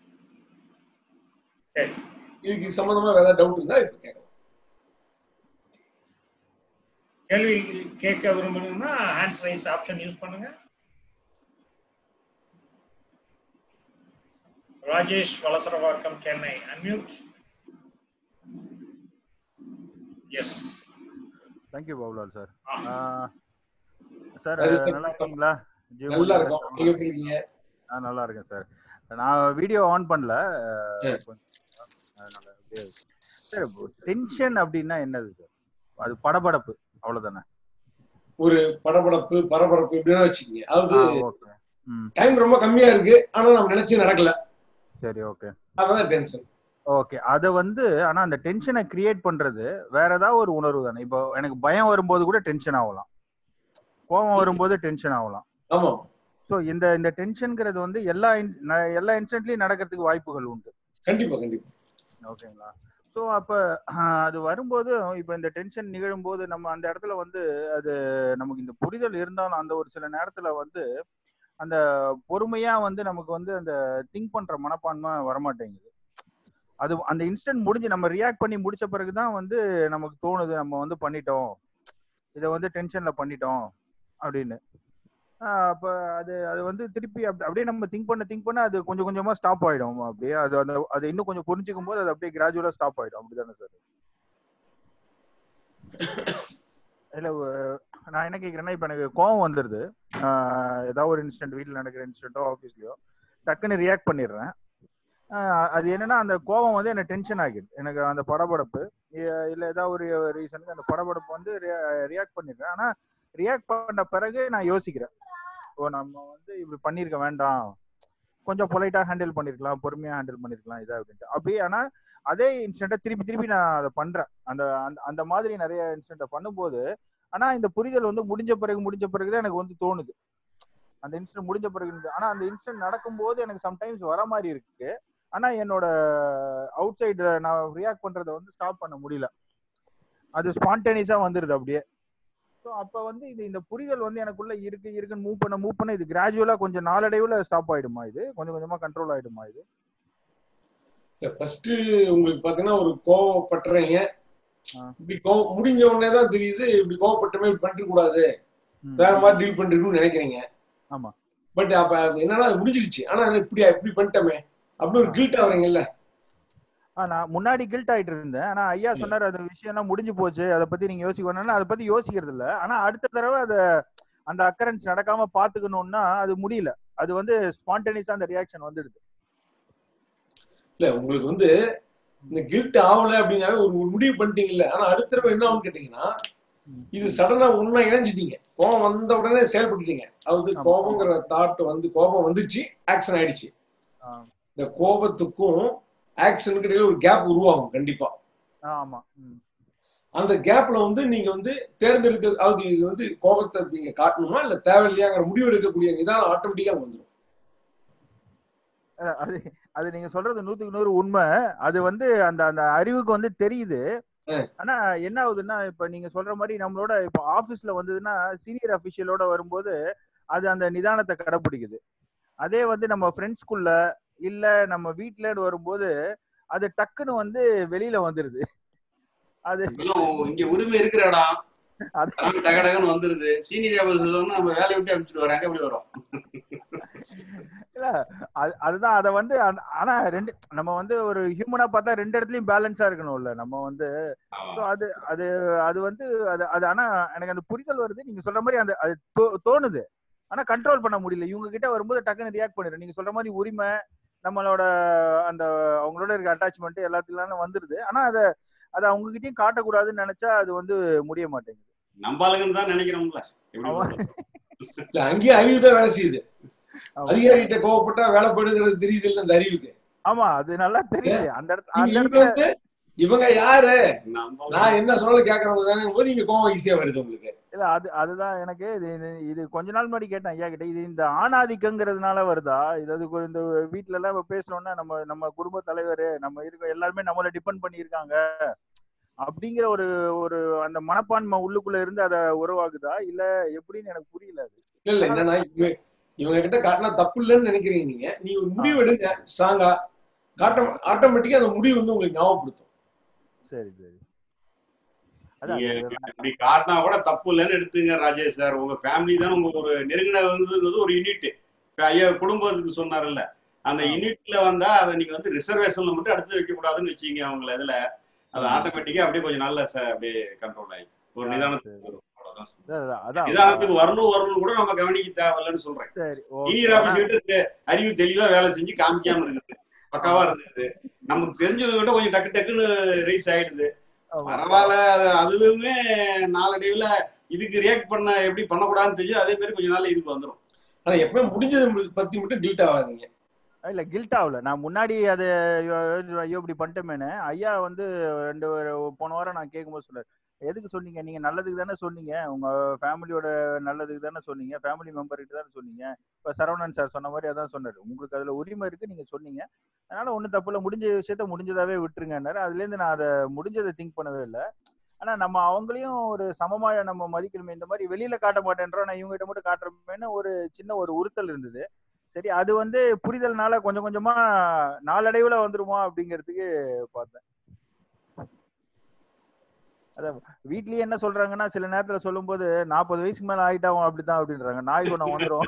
S1: சரி
S4: இதுக்கு சம்பந்தமா வேற டவுட் இருந்தா இப்ப கேட்கலாம்
S1: கேள்வி கேட்க விரும்புனீங்கன்னா ஹேண்ட்ஸ் ரைஸ் ஆப்ஷன் யூஸ் பண்ணுங்க Rajesh Valasaravakkam Chennai unmute yes
S6: thank you Babulal sir
S1: ஆ.
S6: சார்
S4: அது sir.
S6: நல்லா இருக்கீங்களா ஜீவ்
S4: நல்லா
S6: மணி
S4: இருக்கும்
S6: சார்.
S4: நீங்க எப்படி இருக்கீங்க
S6: ஆ நல்லா இருக்கேன் சார் நான் வீடியோ ஆன் பண்ணல
S4: சரி.
S6: அதனால அப்படியே சார் டென்ஷன் அப்படின்னா என்னது சார் அது படபடப்பு அவ்வளவுதானே
S4: ஒரு படபடப்பு பரபரப்பு இப்படின்னா வச்சுக்கோங்க அதாவது
S6: ஓகே ம்
S4: டைம் ரொம்ப கம்மியா இருக்கு ஆனா நம்ம நினைச்சு நடக்கல
S6: சரி ஓகே
S4: அதான் டென்ஷன்
S6: ஓகே அத வந்து ஆனா அந்த டென்ஷனை கிரியேட் பண்றது வேற ஏதாவது ஒரு உணர்வு தானே இப்போ எனக்கு பயம் வரும்போது கூட டென்ஷன் ஆகலாம் கோபம் வரும்போது டென்ஷன் ஆகலாம்
S4: ஆமா
S6: ஸோ இந்த இந்த டென்ஷன்ங்கிறது வந்து எல்லா in- ந- எல்லா இன்ஸ்டன்ட்லயும் நடக்கிறதுக்கு வாய்ப்புகள் உண்டு
S4: கண்டிப்பா கண்டிப்பா
S6: ஓகேங்களா ஸோ அப்ப அது வரும்போது இப்போ இந்த டென்ஷன் நிகழும்போது நம்ம அந்த இடத்துல வந்து அது நமக்கு இந்த புரிதல் இருந்தாலும் அந்த ஒரு சில நேரத்துல வந்து அந்த பொறுமையா வந்து நமக்கு வந்து அந்த திங்க் பண்ற மனப்பான்மை வரமாட்டேங்குது அது அந்த இன்ஸ்டன்ட் முடிஞ்சு நம்ம ரியாக்ட் பண்ணி முடிச்ச பிறகுதான் வந்து நமக்கு தோணுது நம்ம வந்து பண்ணிட்டோம் இதை வந்து டென்ஷன்ல பண்ணிட்டோம் அப்படின்னு ஆஹ் அப்ப அது அது வந்து திருப்பி அப்படி- அப்படியே நம்ம திங்க் பண்ண திங்க் பண்ண அது கொஞ்சம் கொஞ்சமா ஸ்டாப் ஆயிடும் அப்படியே அது அந்த அது இன்னும் கொஞ்சம் புரிஞ்சுக்கும் போது அது அப்படியே கிராஜுவலா ஸ்டாப் ஆயிடும் அப்படிதானே சார் இல்ல ஒ- நான் என்ன கேக்குறேன்னா இப்ப எனக்கு கோவம் வந்துருது ஆஹ் ஏதாவது ஒரு இன்சிடென்ட் வீட்ல நடக்கிற இன்சிடென்ட்டோ ஆஃபீஸ்லயோ டக்குன்னு ரியாக்ட் பண்ணிடுறேன் ஆஹ் அது என்னன்னா அந்த கோவம் வந்து என்ன டென்ஷன் ஆகிடுது எனக்கு அந்த படபடப்பு இ- இல்ல ஏதாவது ஒரு ரீசனுக்கு அந்த படபடப்பு வந்து ரியாக்ட் பண்ணிடுறேன் ஆனா ரியாக்ட் பண்ண பிறகு நான் யோசிக்கிறேன் ஓ நம்ம வந்து இப்படி பண்ணிருக்க வேண்டாம் கொஞ்சம் பொலைட்டா ஹேண்டில் பண்ணிருக்கலாம் பொறுமையா ஹேண்டில் பண்ணிருக்கலாம் இதா அப்படின்ட்டு அப்படி ஆனா அதே இன்சிடென்ட்டை திருப்பி திருப்பி நான் அதை பண்றேன் அந்த அந்த- அந்த மாதிரி நிறைய இன்சிடென்ட்டை பண்ணும்போது ஆனா இந்த புரிதல் வந்து முடிஞ்ச பிறகு முடிஞ்ச பிறகுதான் எனக்கு வந்து தோணுது அந்த இன்சிடென்ட் முடிஞ்ச பிறகு இருந்து- ஆனா அந்த இன்சிடென்ட் நடக்கும்போது எனக்கு சம்டைம்ஸ் வர மாதிரி இருக்கு ஆனா என்னோட அவுட் சைடு நான் ரியாக்ட் பண்றதை வந்து ஸ்டாப் பண்ண முடியல அது ஸ்பான்டேனியஸா வந்துருது அப்படியே ஸோ அப்ப வந்து இது இந்த புரிதல் வந்து எனக்குள்ள இருக்கு இருக்குன்னு மூவ் பண்ண மூவ் பண்ண இது கிராஜுவலா கொஞ்சம் நாளடைவுல ஸ்டாப் ஆயிடுமா இது கொஞ்சம் கொஞ்சமா கண்ட்ரோல் ஆயிடுமா இது
S4: ஃபர்ஸ்ட் உங்களுக்கு பாத்தீங்கன்னா ஒரு கோவப்பட்டுறீங்க
S6: ஆ.
S4: இப்படி கோவம் முடிஞ்ச உடனே தான் தெரியுது இப்படி கோவப்பட்டமே இப்படி பண்ணிட்டு கூடாது
S6: ம்.
S4: வேற மாதிரி டீல் பண்ணிருக்குன்னு நினைக்கிறீங்க
S6: ஆமா.
S4: பட் அப்ப அது என்னன்னா அது முடிஞ்சிருச்சு ஆனா அது இப்படி இப்படி பண்ணிட்டோமே அப்படி ஒரு கில்ட் ஆகுறீங்கல்ல
S6: ஆ, நான் முன்னாடி கில்ட் ஆயிட்டு இருந்தேன் ஆனா ஐயா சொன்னாரு அந்த விஷயம் எல்லாம் முடிஞ்சு போச்சு அதை பத்தி நீங்க யோசிக்க வேணாம்னா அதை பத்தி யோசிக்கிறது இல்ல ஆனா அடுத்த தடவை அத அந்த அக்கரன்ஸ் நடக்காம பாத்துக்கணும்னா அது முடியல அது வந்து ஸ்பான்டேனியஸா அந்த ரியாக்ஷன் வந்துடுது
S4: இல்ல உங்களுக்கு வந்து இந்த கில்ட் ஆகல அப்படின்னாவே ஒரு ஒரு முடிவு பண்ணிட்டீங்கல்ல ஆனா அடுத்த தடவை என்ன ஆகும்னு கேட்டீங்கன்னா இது சடனா ஒன்னா இணைஞ்சிட்டீங்க கோபம் வந்த உடனே செயல்பட்டுட்டீங்க அதாவது
S6: ஆமா.
S4: கோபங்கிற தாட் வந்து கோபம் வந்துச்சு ஆக்ஷன் ஆயிடுச்சு
S6: ஆ,
S4: இந்த கோபத்துக்கும் ஆக்ஷனுக்கு இடையில ஒரு கேப் உருவாகும் கண்டிப்பா
S6: ஆ, ஆமா ம்.
S4: அந்த கேப்ல வந்து நீங்க வந்து தேர்ந்தெடுக்க அதாவது இது வந்து கோபத்தை நீங்க காட்டணுமா இல்ல தேவையில்லையாங்கிற முடிவு எடுக்கக்கூடிய நிதானம் ஆட்டோமேட்டிக்கா வந்துடும்
S6: அஹ் அது அது நீங்க சொல்றது நூத்துக்கு நூறு உண்மை அது வந்து அந்த அந்த அறிவுக்கு வந்து தெரியுது ஆனா என்ன ஆகுதுன்னா இப்ப நீங்க சொல்ற மாதிரி நம்மளோட இப்ப ஆபீஸ்ல வந்ததுன்னா சீனியர் அபிஷியலோட வரும்போது அது அந்த நிதானத்தை கடைபிடிக்குது அதே வந்து நம்ம ஃப்ரெண்ட்ஸ்குள்ள இல்ல நம்ம வீட்லன்னு வரும்போது அது டக்குன்னு வந்து வெளியில வந்துருது அது
S7: இப்பெல்லாம் இங்க உரிமை இருக்கிற இடம்
S6: அது
S7: அதனால டக டகன்னு வந்துருது சீனியர் வியாபாரம் சொல்லுவாங்க நம்ம வேலையை விட்டு அனுப்பிச்சிட்டு வராங்க எப்படி வரும்
S6: இல்ல அது அதுதான் அத வந்து அந்த- ஆனா ரெண்டு நம்ம வந்து ஒரு ஹியூமனா பார்த்தா ரெண்டு இடத்துலயும் பேலன்ஸா இருக்கணும்ல நம்ம வந்து
S7: ஆமா.
S6: so அது அது அது வந்து அது அது ஆனா எனக்கு அந்த புரிதல் வருது நீங்க சொல்ற மாதிரி அந்த அது தோ- தோணுது ஆனா கண்ட்ரோல் பண்ண முடியல இவங்க கிட்ட வரும்போது டக்குன்னு ரியாக்ட் பண்ணிடுறேன் நீங்க சொல்ற மாதிரி உரிமை நம்மளோட அந்த அவங்களோட இருக்க அட்டாச்மெண்ட் எல்லாத்துலாம் வந்துருது ஆனா அத அதை அவங்க கிட்டயும் காட்டக்கூடாதுன்னு நினைச்சா அது வந்து முடிய மாட்டேங்குது
S7: நம்ம ஆளுங்கன்னு தான் நினைக்கிறோம்ல எப்படி
S6: ஆமா.
S7: பண்றது?
S4: இல்ல அங்கேயும் அறிவு தான் வேலை செய்யுது
S6: ஆமா.
S4: அதிகாரிகிட்ட கோவப்பட்டா வேலை போடுங்கிறது தெரியுது இல்ல அந்த அறிவுக்கு
S6: ஆமா அது நல்லா தெரியுது அந்த இடத்து
S4: நீங்க
S6: அந்த
S4: இங்க
S6: இடத்துல
S4: வந்து இவங்க யாரு
S7: நம்ம
S4: நான் என்ன சொன்னாலும் கேட்கறவங்க தானே போது இங்க கோவம் ஈஸியா வருது உங்களுக்கு
S6: இல்ல அது அதுதான் எனக்கு இது இது- இது கொஞ்ச நாள் முன்னாடி கேட்டேன் ஐயா கிட்ட இது இந்த ஆணாதிக்கங்கிறதுனால வருதா இது அது கொ- இந்த வீட்ல எல்லாம் இப்ப பேசுறோம்னா நம்ம நம்ம குடும்ப தலைவர் நம்ம இருக்க எல்லாருமே நம்மள டிபெண்ட் பண்ணி இருக்காங்க அப்படிங்கிற ஒரு ஒரு அந்த மனப்பான்மை உள்ளுக்குள்ள இருந்து அத உருவாகுதா இல்ல எப்படின்னு எனக்கு புரியல அது
S4: இல்ல இல்ல என்னன்னா இவங்க இவங்க கிட்ட காட்டினா தப்பு இல்லைன்னு நினைக்கிறீங்க நீங்க நீங்க ஒரு முடிவு எடுங்க ஸ்ட்ராங்கா காட்ட ஆட்டோமேட்டிக்கா அந்த முடிவு வந்து உங்களுக்கு ஞாபகப்படுத்தும்
S6: சரி சரி அதான்
S7: நீங்க
S6: அது
S7: இப்படி காட்டினா கூட தப்பு இல்லைன்னு எடுத்துங்க ராஜேஷ் சார் உங்க ஃபேமிலி தான் உங்க ஒரு நெருங்கின வந்து ஒரு யூனிட் ஐயா குடும்பத்துக்கு சொன்னார்ல அந்த
S6: ஆமா.
S7: யூனிட்ல வந்தா அதை நீங்க வந்து ரிசர்வேஷன்ல மட்டும் அடுத்து வைக்க கூடாதுன்னு வச்சீங்க அவங்கள இதுல அது ஆட்டோமேட்டிக்கா அப்படியே கொஞ்சம் நல்ல ச- அப்படியே கண்ட்ரோல் ஆகி ஒரு
S6: ஆ,
S7: நிதானத்துக்கு
S6: சரி.
S7: வரும் அவ்வளவுதான்
S6: அதான், அதான்
S7: நிதானத்துக்கு வரணும் வரணும் கூட நம்ம கவனிக்க தேவையில்லைன்னு சொல்றேன்
S6: சரி
S7: சீனியர்
S6: ஓகே
S7: ஆபீஸ் கிட்ட அறிவு தெளிவா வேலை செஞ்சு காமிக்காம இருக்குது பக்காவா இருந்தது நமக்கு தெரிஞ்சவங்க கிட்ட கொஞ்சம் டக்கு டக்குன்னு ரைஸ் ஆயிடுது பரவாயில்ல அது அதுவுமே நாளடைவுல இதுக்கு ரியாக்ட் பண்ண எப்படி பண்ணக்கூடாதுன்னு தெரியும் அதே மாதிரி கொஞ்ச நாள்ல இதுக்கு வந்துடும்
S4: ஆனா எப்பவும் முடிஞ்சது பத்தி மட்டும் கில்ட் ஆகாதீங்க
S6: இல்ல கில்ட் ஆகல நான் முன்னாடி அது ஐயோ ஐயோ இப்படி பண்ணிட்டோமேனு ஐயா வந்து ரெண்டு ஒரு- போன வாரம் நான் கேட்கும்போது சொன்னார் எதுக்கு சொன்னீங்க நீங்க நல்லதுக்கு தானே சொன்னீங்க உங்க ஃபேமிலியோட நல்லதுக்கு தானே சொன்னீங்க ஃபேமிலி மெம்பர்கிட்ட தானே சொன்னீங்க இப்ப சரவணன் சார் சொன்ன மாதிரி அதான் சொன்னாரு உங்களுக்கு அதுல உரிமை இருக்கு நீங்க சொன்னீங்க அதனால ஒண்ணும் தப்பு இல்ல முடிஞ்ச விஷயத்த முடிஞ்சதாவே விட்டுருங்கன்னாரு அதுல இருந்து நான் அதை முடிஞ்சதை திங்க் பண்ணவே இல்லை ஆனா நம்ம அவங்களையும் ஒரு சமமா நம்ம மதிக்கணுமே இந்த மாதிரி வெளியில காட்ட மாட்டேன்றோம் நான் இவங்க கிட்ட மட்டும் காட்டுறோமேன்னு ஒரு சின்ன ஒரு உறுத்தல் இருந்தது சரி அது வந்து புரிதல்னால கொஞ்சம் கொஞ்சமா நாளடைவுல வந்துருமா அப்படிங்கிறதுக்கு பார்த்தேன் அதான் வீட்லயே என்ன சொல்றாங்கன்னா சில நேரத்துல சொல்லும்போது நாற்பது வயசுக்கு மேல ஆயிட்டாவும் அப்படித்தான் அப்படின்றாங்க நாய் குணம் வந்துரும்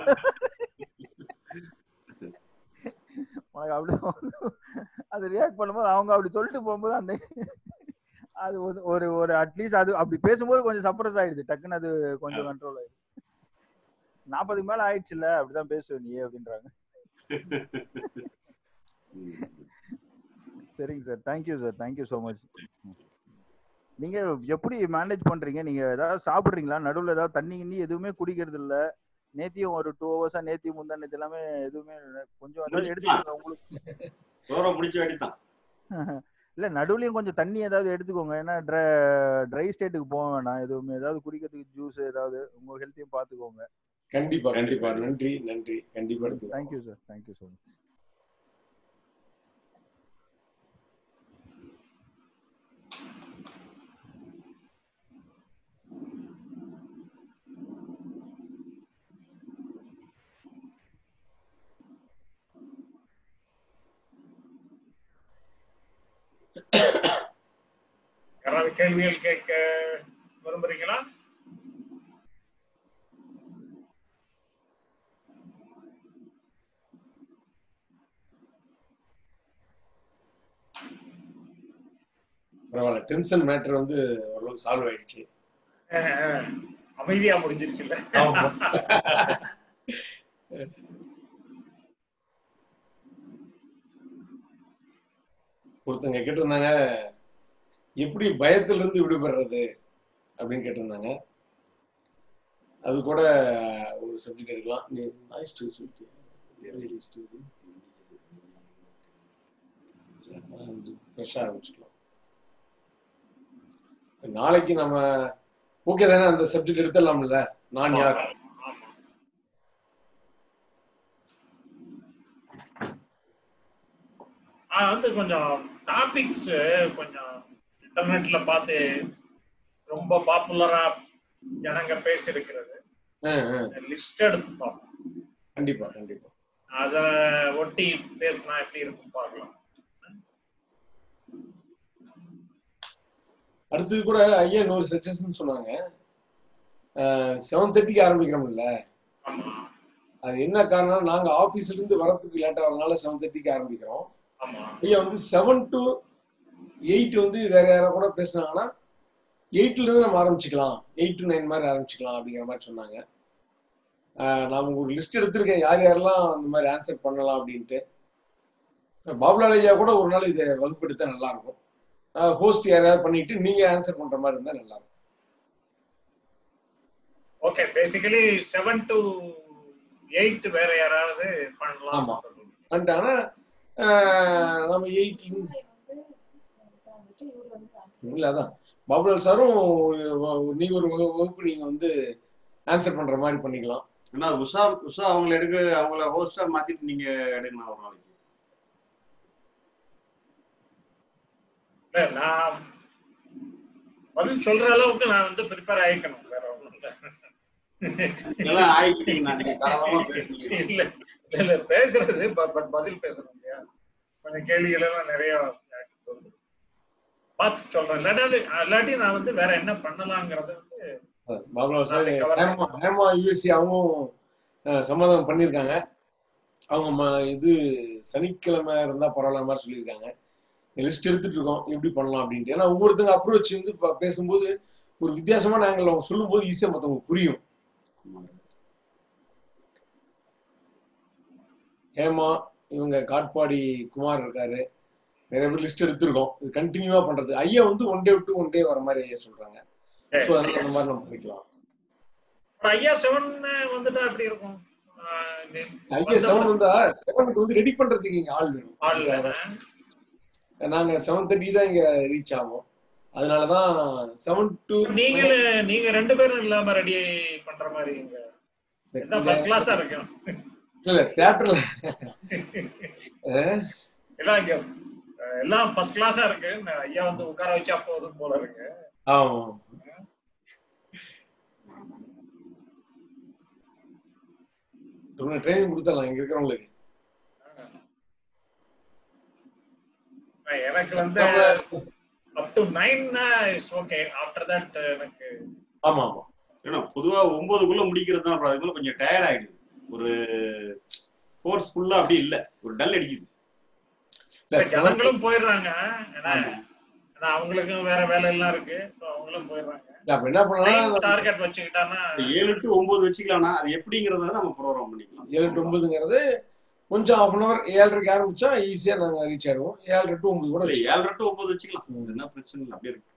S6: உனக்கு அப்படி அது ரியாக்ட் பண்ணும்போது அவங்க அப்படி சொல்லிட்டு போகும்போது அந்த அது ஒரு- ஒரு ஒரு அட்லீஸ்ட் அது அப்படி பேசும்போது கொஞ்சம் சப்ரஸ் ஆயிடுது டக்குன்னு அது கொஞ்சம் கண்ட்ரோல் ஆயிடுது நாற்பதுக்கு மேல ஆயிடுச்சு இல்ல அப்படிதான் பேசுவ நீ அப்படின்றாங்க சரிங்க sir thank you sir thank you so much நீங்க எப்படி மேனேஜ் பண்றீங்க நீங்க ஏதாவது சாப்பிடுறீங்களா நடுவுல ஏதாவது தண்ணி கிண்ணி எதுவுமே குடிக்கிறது இல்ல நேத்தியும் ஒரு டூ ஹவர்ஸா நேத்தி முந்தா நேத்து எல்லாமே எதுவுமே கொஞ்சம் ஏதாவது எடுத்துக்கோங்க உங்களுக்கு
S7: சோற முடிச்ச வேண்டிதான்
S6: இல்ல நடுவுலயும் கொஞ்சம் தண்ணி ஏதாவது எடுத்துக்கோங்க ஏன்னா ட்ரை ஸ்டேட்டுக்கு போக வேணாம் எதுவுமே ஏதாவது குடிக்கிறதுக்கு ஜூஸ் ஏதாவது உங்க ஹெல்த்தையும் பாத்துக்கோங்க
S4: கண்டிப்பா கண்டிப்பா நன்றி நன்றி கண்டிப்பா எடுத்துக்கோங்க
S6: thank you sir thank you so much
S1: யாராவது கேள்விகள் கேட்க விரும்புறீங்களா
S4: பரவாயில்ல டென்ஷன் மேட்டர் வந்து ஓரளவுக்கு சால்வ் ஆயிடுச்சு
S1: அஹ், அஹ், அமைதியா முடிஞ்சிருச்சுல்ல
S4: ஆமா ஒருத்தங்க கேட்டிருந்தாங்க எப்படி பயத்துல இருந்து விடுபடுறது அப்படின்னு கேட்டிருந்தாங்க அது கூட ஒரு சப்ஜெக்ட் எடுக்கலாம் நீ நாய்ஸ் டு சொல்லிட்டு ஃப்ரெஷ்ஷாக ஆரம்பிச்சுக்கலாம் நாளைக்கு நம்ம ஓகே தானே அந்த சப்ஜெக்ட் எடுத்துடலாம்ல நான் யார்
S1: ஆமா. ஆஹ் வந்து கொஞ்சம் டாபிக்ஸ் கொஞ்சம் இன்டர்நெட்ல பார்த்து ரொம்ப பாப்புலரா ஜனங்க பேசியிருக்கிறது
S4: ஆ, ஆ,
S1: லிஸ்ட் எடுத்து பார்ப்போம்
S4: கண்டிப்பா கண்டிப்பா
S1: அத ஒட்டி பேசினா எப்படி இருக்கும் பார்க்கலாம்
S4: அடுத்தது கூட ஐயா இன்னொரு சஜஷன் சொன்னாங்க செவன் தேர்ட்டிக்கு ஆரம்பிக்கிறோம்ல
S1: ஆமா
S4: அது என்ன காரணம் நாங்க ஆபீஸ்ல இருந்து வரதுக்கு லேட்டா வரனால செவன் தேர்ட்டிக்கு ஆரம்பிக்கிறோம்
S1: ஆமா
S4: ஐயா வந்து செவன் டு எயிட் வந்து வேற யாரா கூட பேசுனாங்கன்னா எயிட்ல இருந்து நம்ம ஆரம்பிச்சுக்கலாம் எயிட் டு நைன் மாதிரி ஆரம்பிச்சுக்கலாம் அப்படிங்கிற மாதிரி சொன்னாங்க ஆஹ் நான் ஒரு லிஸ்ட் எடுத்திருக்கேன் யார் யாரெல்லாம் அந்த மாதிரி ஆன்சர் பண்ணலாம் அப்படின்ட்டு பாபுலால் ஐயா கூட ஒரு நாள் இதை வகுப்பெடுத்தா நல்லா இருக்கும் ஹோஸ்ட் யாரையாவது பண்ணிட்டு நீங்க ஆன்சர் பண்ற மாதிரி இருந்தா நல்லா இருக்கும்
S1: okay basically seven to eight வேற யாராவது பண்ணலாம்
S4: ஆமா. அண்ட் ஆனா ஆஹ் நம்ம எயிட் இல்ல அதான் பாபுலால் சாரும் வ- நீங்க ஒரு வகு- வகுப்பு நீங்க வந்து ஆன்சர் பண்ற மாதிரி பண்ணிக்கலாம்
S7: ஏன்னா உஷா உஷா அவங்கள எடுக்க அவங்கள ஹோஸ்டா மாத்திட்டு நீங்க எடுக்கணும் ஒரு நாளைக்கு
S1: இல்ல, நான் பதில் சொல்ற அளவுக்கு நான் வந்து ப்ரிப்பேர் ஆயிக்கணும் வேற ஒண்ணும் இல்ல
S7: இதெல்லாம் ஆயிக்கிட்டீங்கன்னா நீங்க தாராளமா பேசுறீங்க
S1: இல்ல இல்ல இல்ல பேசுறது பட் பதில் பேசணும் இல்லையா கொஞ்சம் கேள்விகள் எல்லாம் நிறைய வருது. பார்த்து சொல்றேன் இல்லாட்டி இல்லாட்டி நான் வந்து வேற என்ன பண்ணலாங்கிறத வந்து
S4: பாபுலால் சார்
S1: நாளைக்கு cover
S4: ஹேமா ஹேமா யூஎஸ்சி அவங்களும் அஹ், சமாதானம் பண்ணியிருக்காங்க அவங்க ம- இது சனிக்கிழமை இருந்தா பரவாயில்ல மாதிரி சொல்லியிருக்காங்க லிஸ்ட் எடுத்துட்டு இருக்கோம் எப்படி பண்ணலாம் அப்படின்ட்டு ஏன்னா ஒவ்வொருத்தங்க அப்ரோச் வந்து ப- பேசும்போது ஒரு வித்தியாசமான ஆங்கிள் அவங்க சொல்லும்போது ஈஸியா மத்தவங்களுக்கு புரியும் ஹேமா இவங்க காட்பாடி குமார் இருக்காரு நிறைய பேர் லிஸ்ட் எடுத்திருக்கோம் இது கண்டினியூவா பண்றது ஐயா வந்து ஒன் டே விட்டு ஒன் டே வர மாதிரி ஐயா சொல்றாங்க ஸோ அதனால அந்த மாதிரி நம்ம பண்ணிக்கலாம்
S1: அப்புறம் ஐயா செவன் வந்துட்டா எப்படி இருக்கும் ஆஹ் நீ-
S4: ஐயா செவன் வந்தா செவனுக்கு வந்து ரெடி பண்றதுக்கு இங்க ஆள் வேணும்
S1: ஆள்
S4: அதுக்காக
S1: வேணும்.
S4: நாங்க செவன் தேர்ட்டி தான் இங்க ரீச் ஆகும் அதனாலதான் செவன் டு
S1: நீங்களே நீங்க ரெண்டு பேரும் இல்லாம ரெடி பண்ற மாதிரி இங்க எல்லாம் ஃபர்ஸ்ட் கிளாஸா இருக்கும்
S4: இல்ல தியேட்டர்ல
S1: எல்லாம் இங்க அஹ், எல்லாம் ஃபர்ஸ்ட் கிளாஸா இருக்கு நான் ஐயா வந்து உட்கார வச்சா போதும் போல இருக்கு
S4: ஆமா ட்ரைனிங் கொடுத்துடலாம் இங்க இருக்கிறவங்களுக்கு
S1: அஹ், எனக்கு வந்து up to nine is okay after that எனக்கு
S4: ஆமா ஆமா
S7: ஏன்னா பொதுவா ஒன்பதுக்குள்ள முடிக்கிறது தான் அப்புறம் அதுக்குள்ள கொஞ்சம் டயர்ட் ஆயிடுது ஒரு கோர்ஸ் ஃபுல்லா அப்படி இல்ல ஒரு டல் அடிக்குது
S4: இல்ல செவன்
S1: ஜனங்களும் போயிடுறாங்க ஏன்னா ஏன்னா அவங்களுக்கும் வேற வேலை எல்லாம் இருக்கு So அவங்களும் போயிடுறாங்க
S4: அப்ப என்ன பண்ணலாம்
S1: டார்கெட் வச்சுக்கிட்டான்னா
S7: இப்ப ஏழு டு ஒன்பது வச்சுக்கலாம்னா அது எப்படிங்கறத நம்ம ப்ரோக்ராம் பண்ணிக்கலாம்
S4: ஏழு டு ஒன்பதுங்கிறது கொஞ்சம் ஹாஃப் அன் அவர் ஏழரைக்கு ஆரம்பிச்சா ஈஸியா நாங்க ரீச் ஆயிடுவோம் ஏழரை டு ஒன்பது கூட
S7: இல்ல
S4: வச்சுக்கலாம்.
S7: ஏழரை டு ஒன்பது வச்சுக்கலாம் அது என்ன பிரச்சனை இல்லை அப்படியே இருக்கு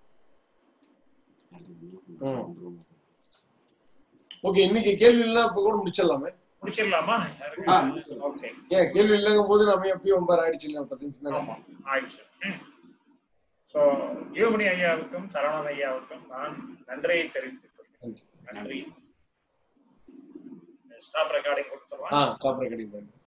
S4: ஓகே இன்னைக்கு கேள்வி எல்லாம் இப்ப கூட முடிச்சிடலாமே
S1: முடிச்சிடலாமா
S7: ஆ,
S1: ஓகே
S4: ஏன் கேள்வி இல்லைங்கும் போது நம்ம எப்பயும் ஒன்பது ஆயிடுச்சு இல்லை பத்து நிமிஷம் தானே
S1: ஆமா ஆயிடுச்சு ஸோ யோகமணி ஐயாவுக்கும் சரவணன் ஐயாவுக்கும் நான் நன்றியை தெரிவித்துக் கொள்கிறேன்
S4: நன்றி.
S1: நன்றி ஸ்டாப் ரெக்கார்டிங் கொடுத்துருவான்
S4: ஆ ஸ்டாப் ரெக்கார்டிங் பண்ணு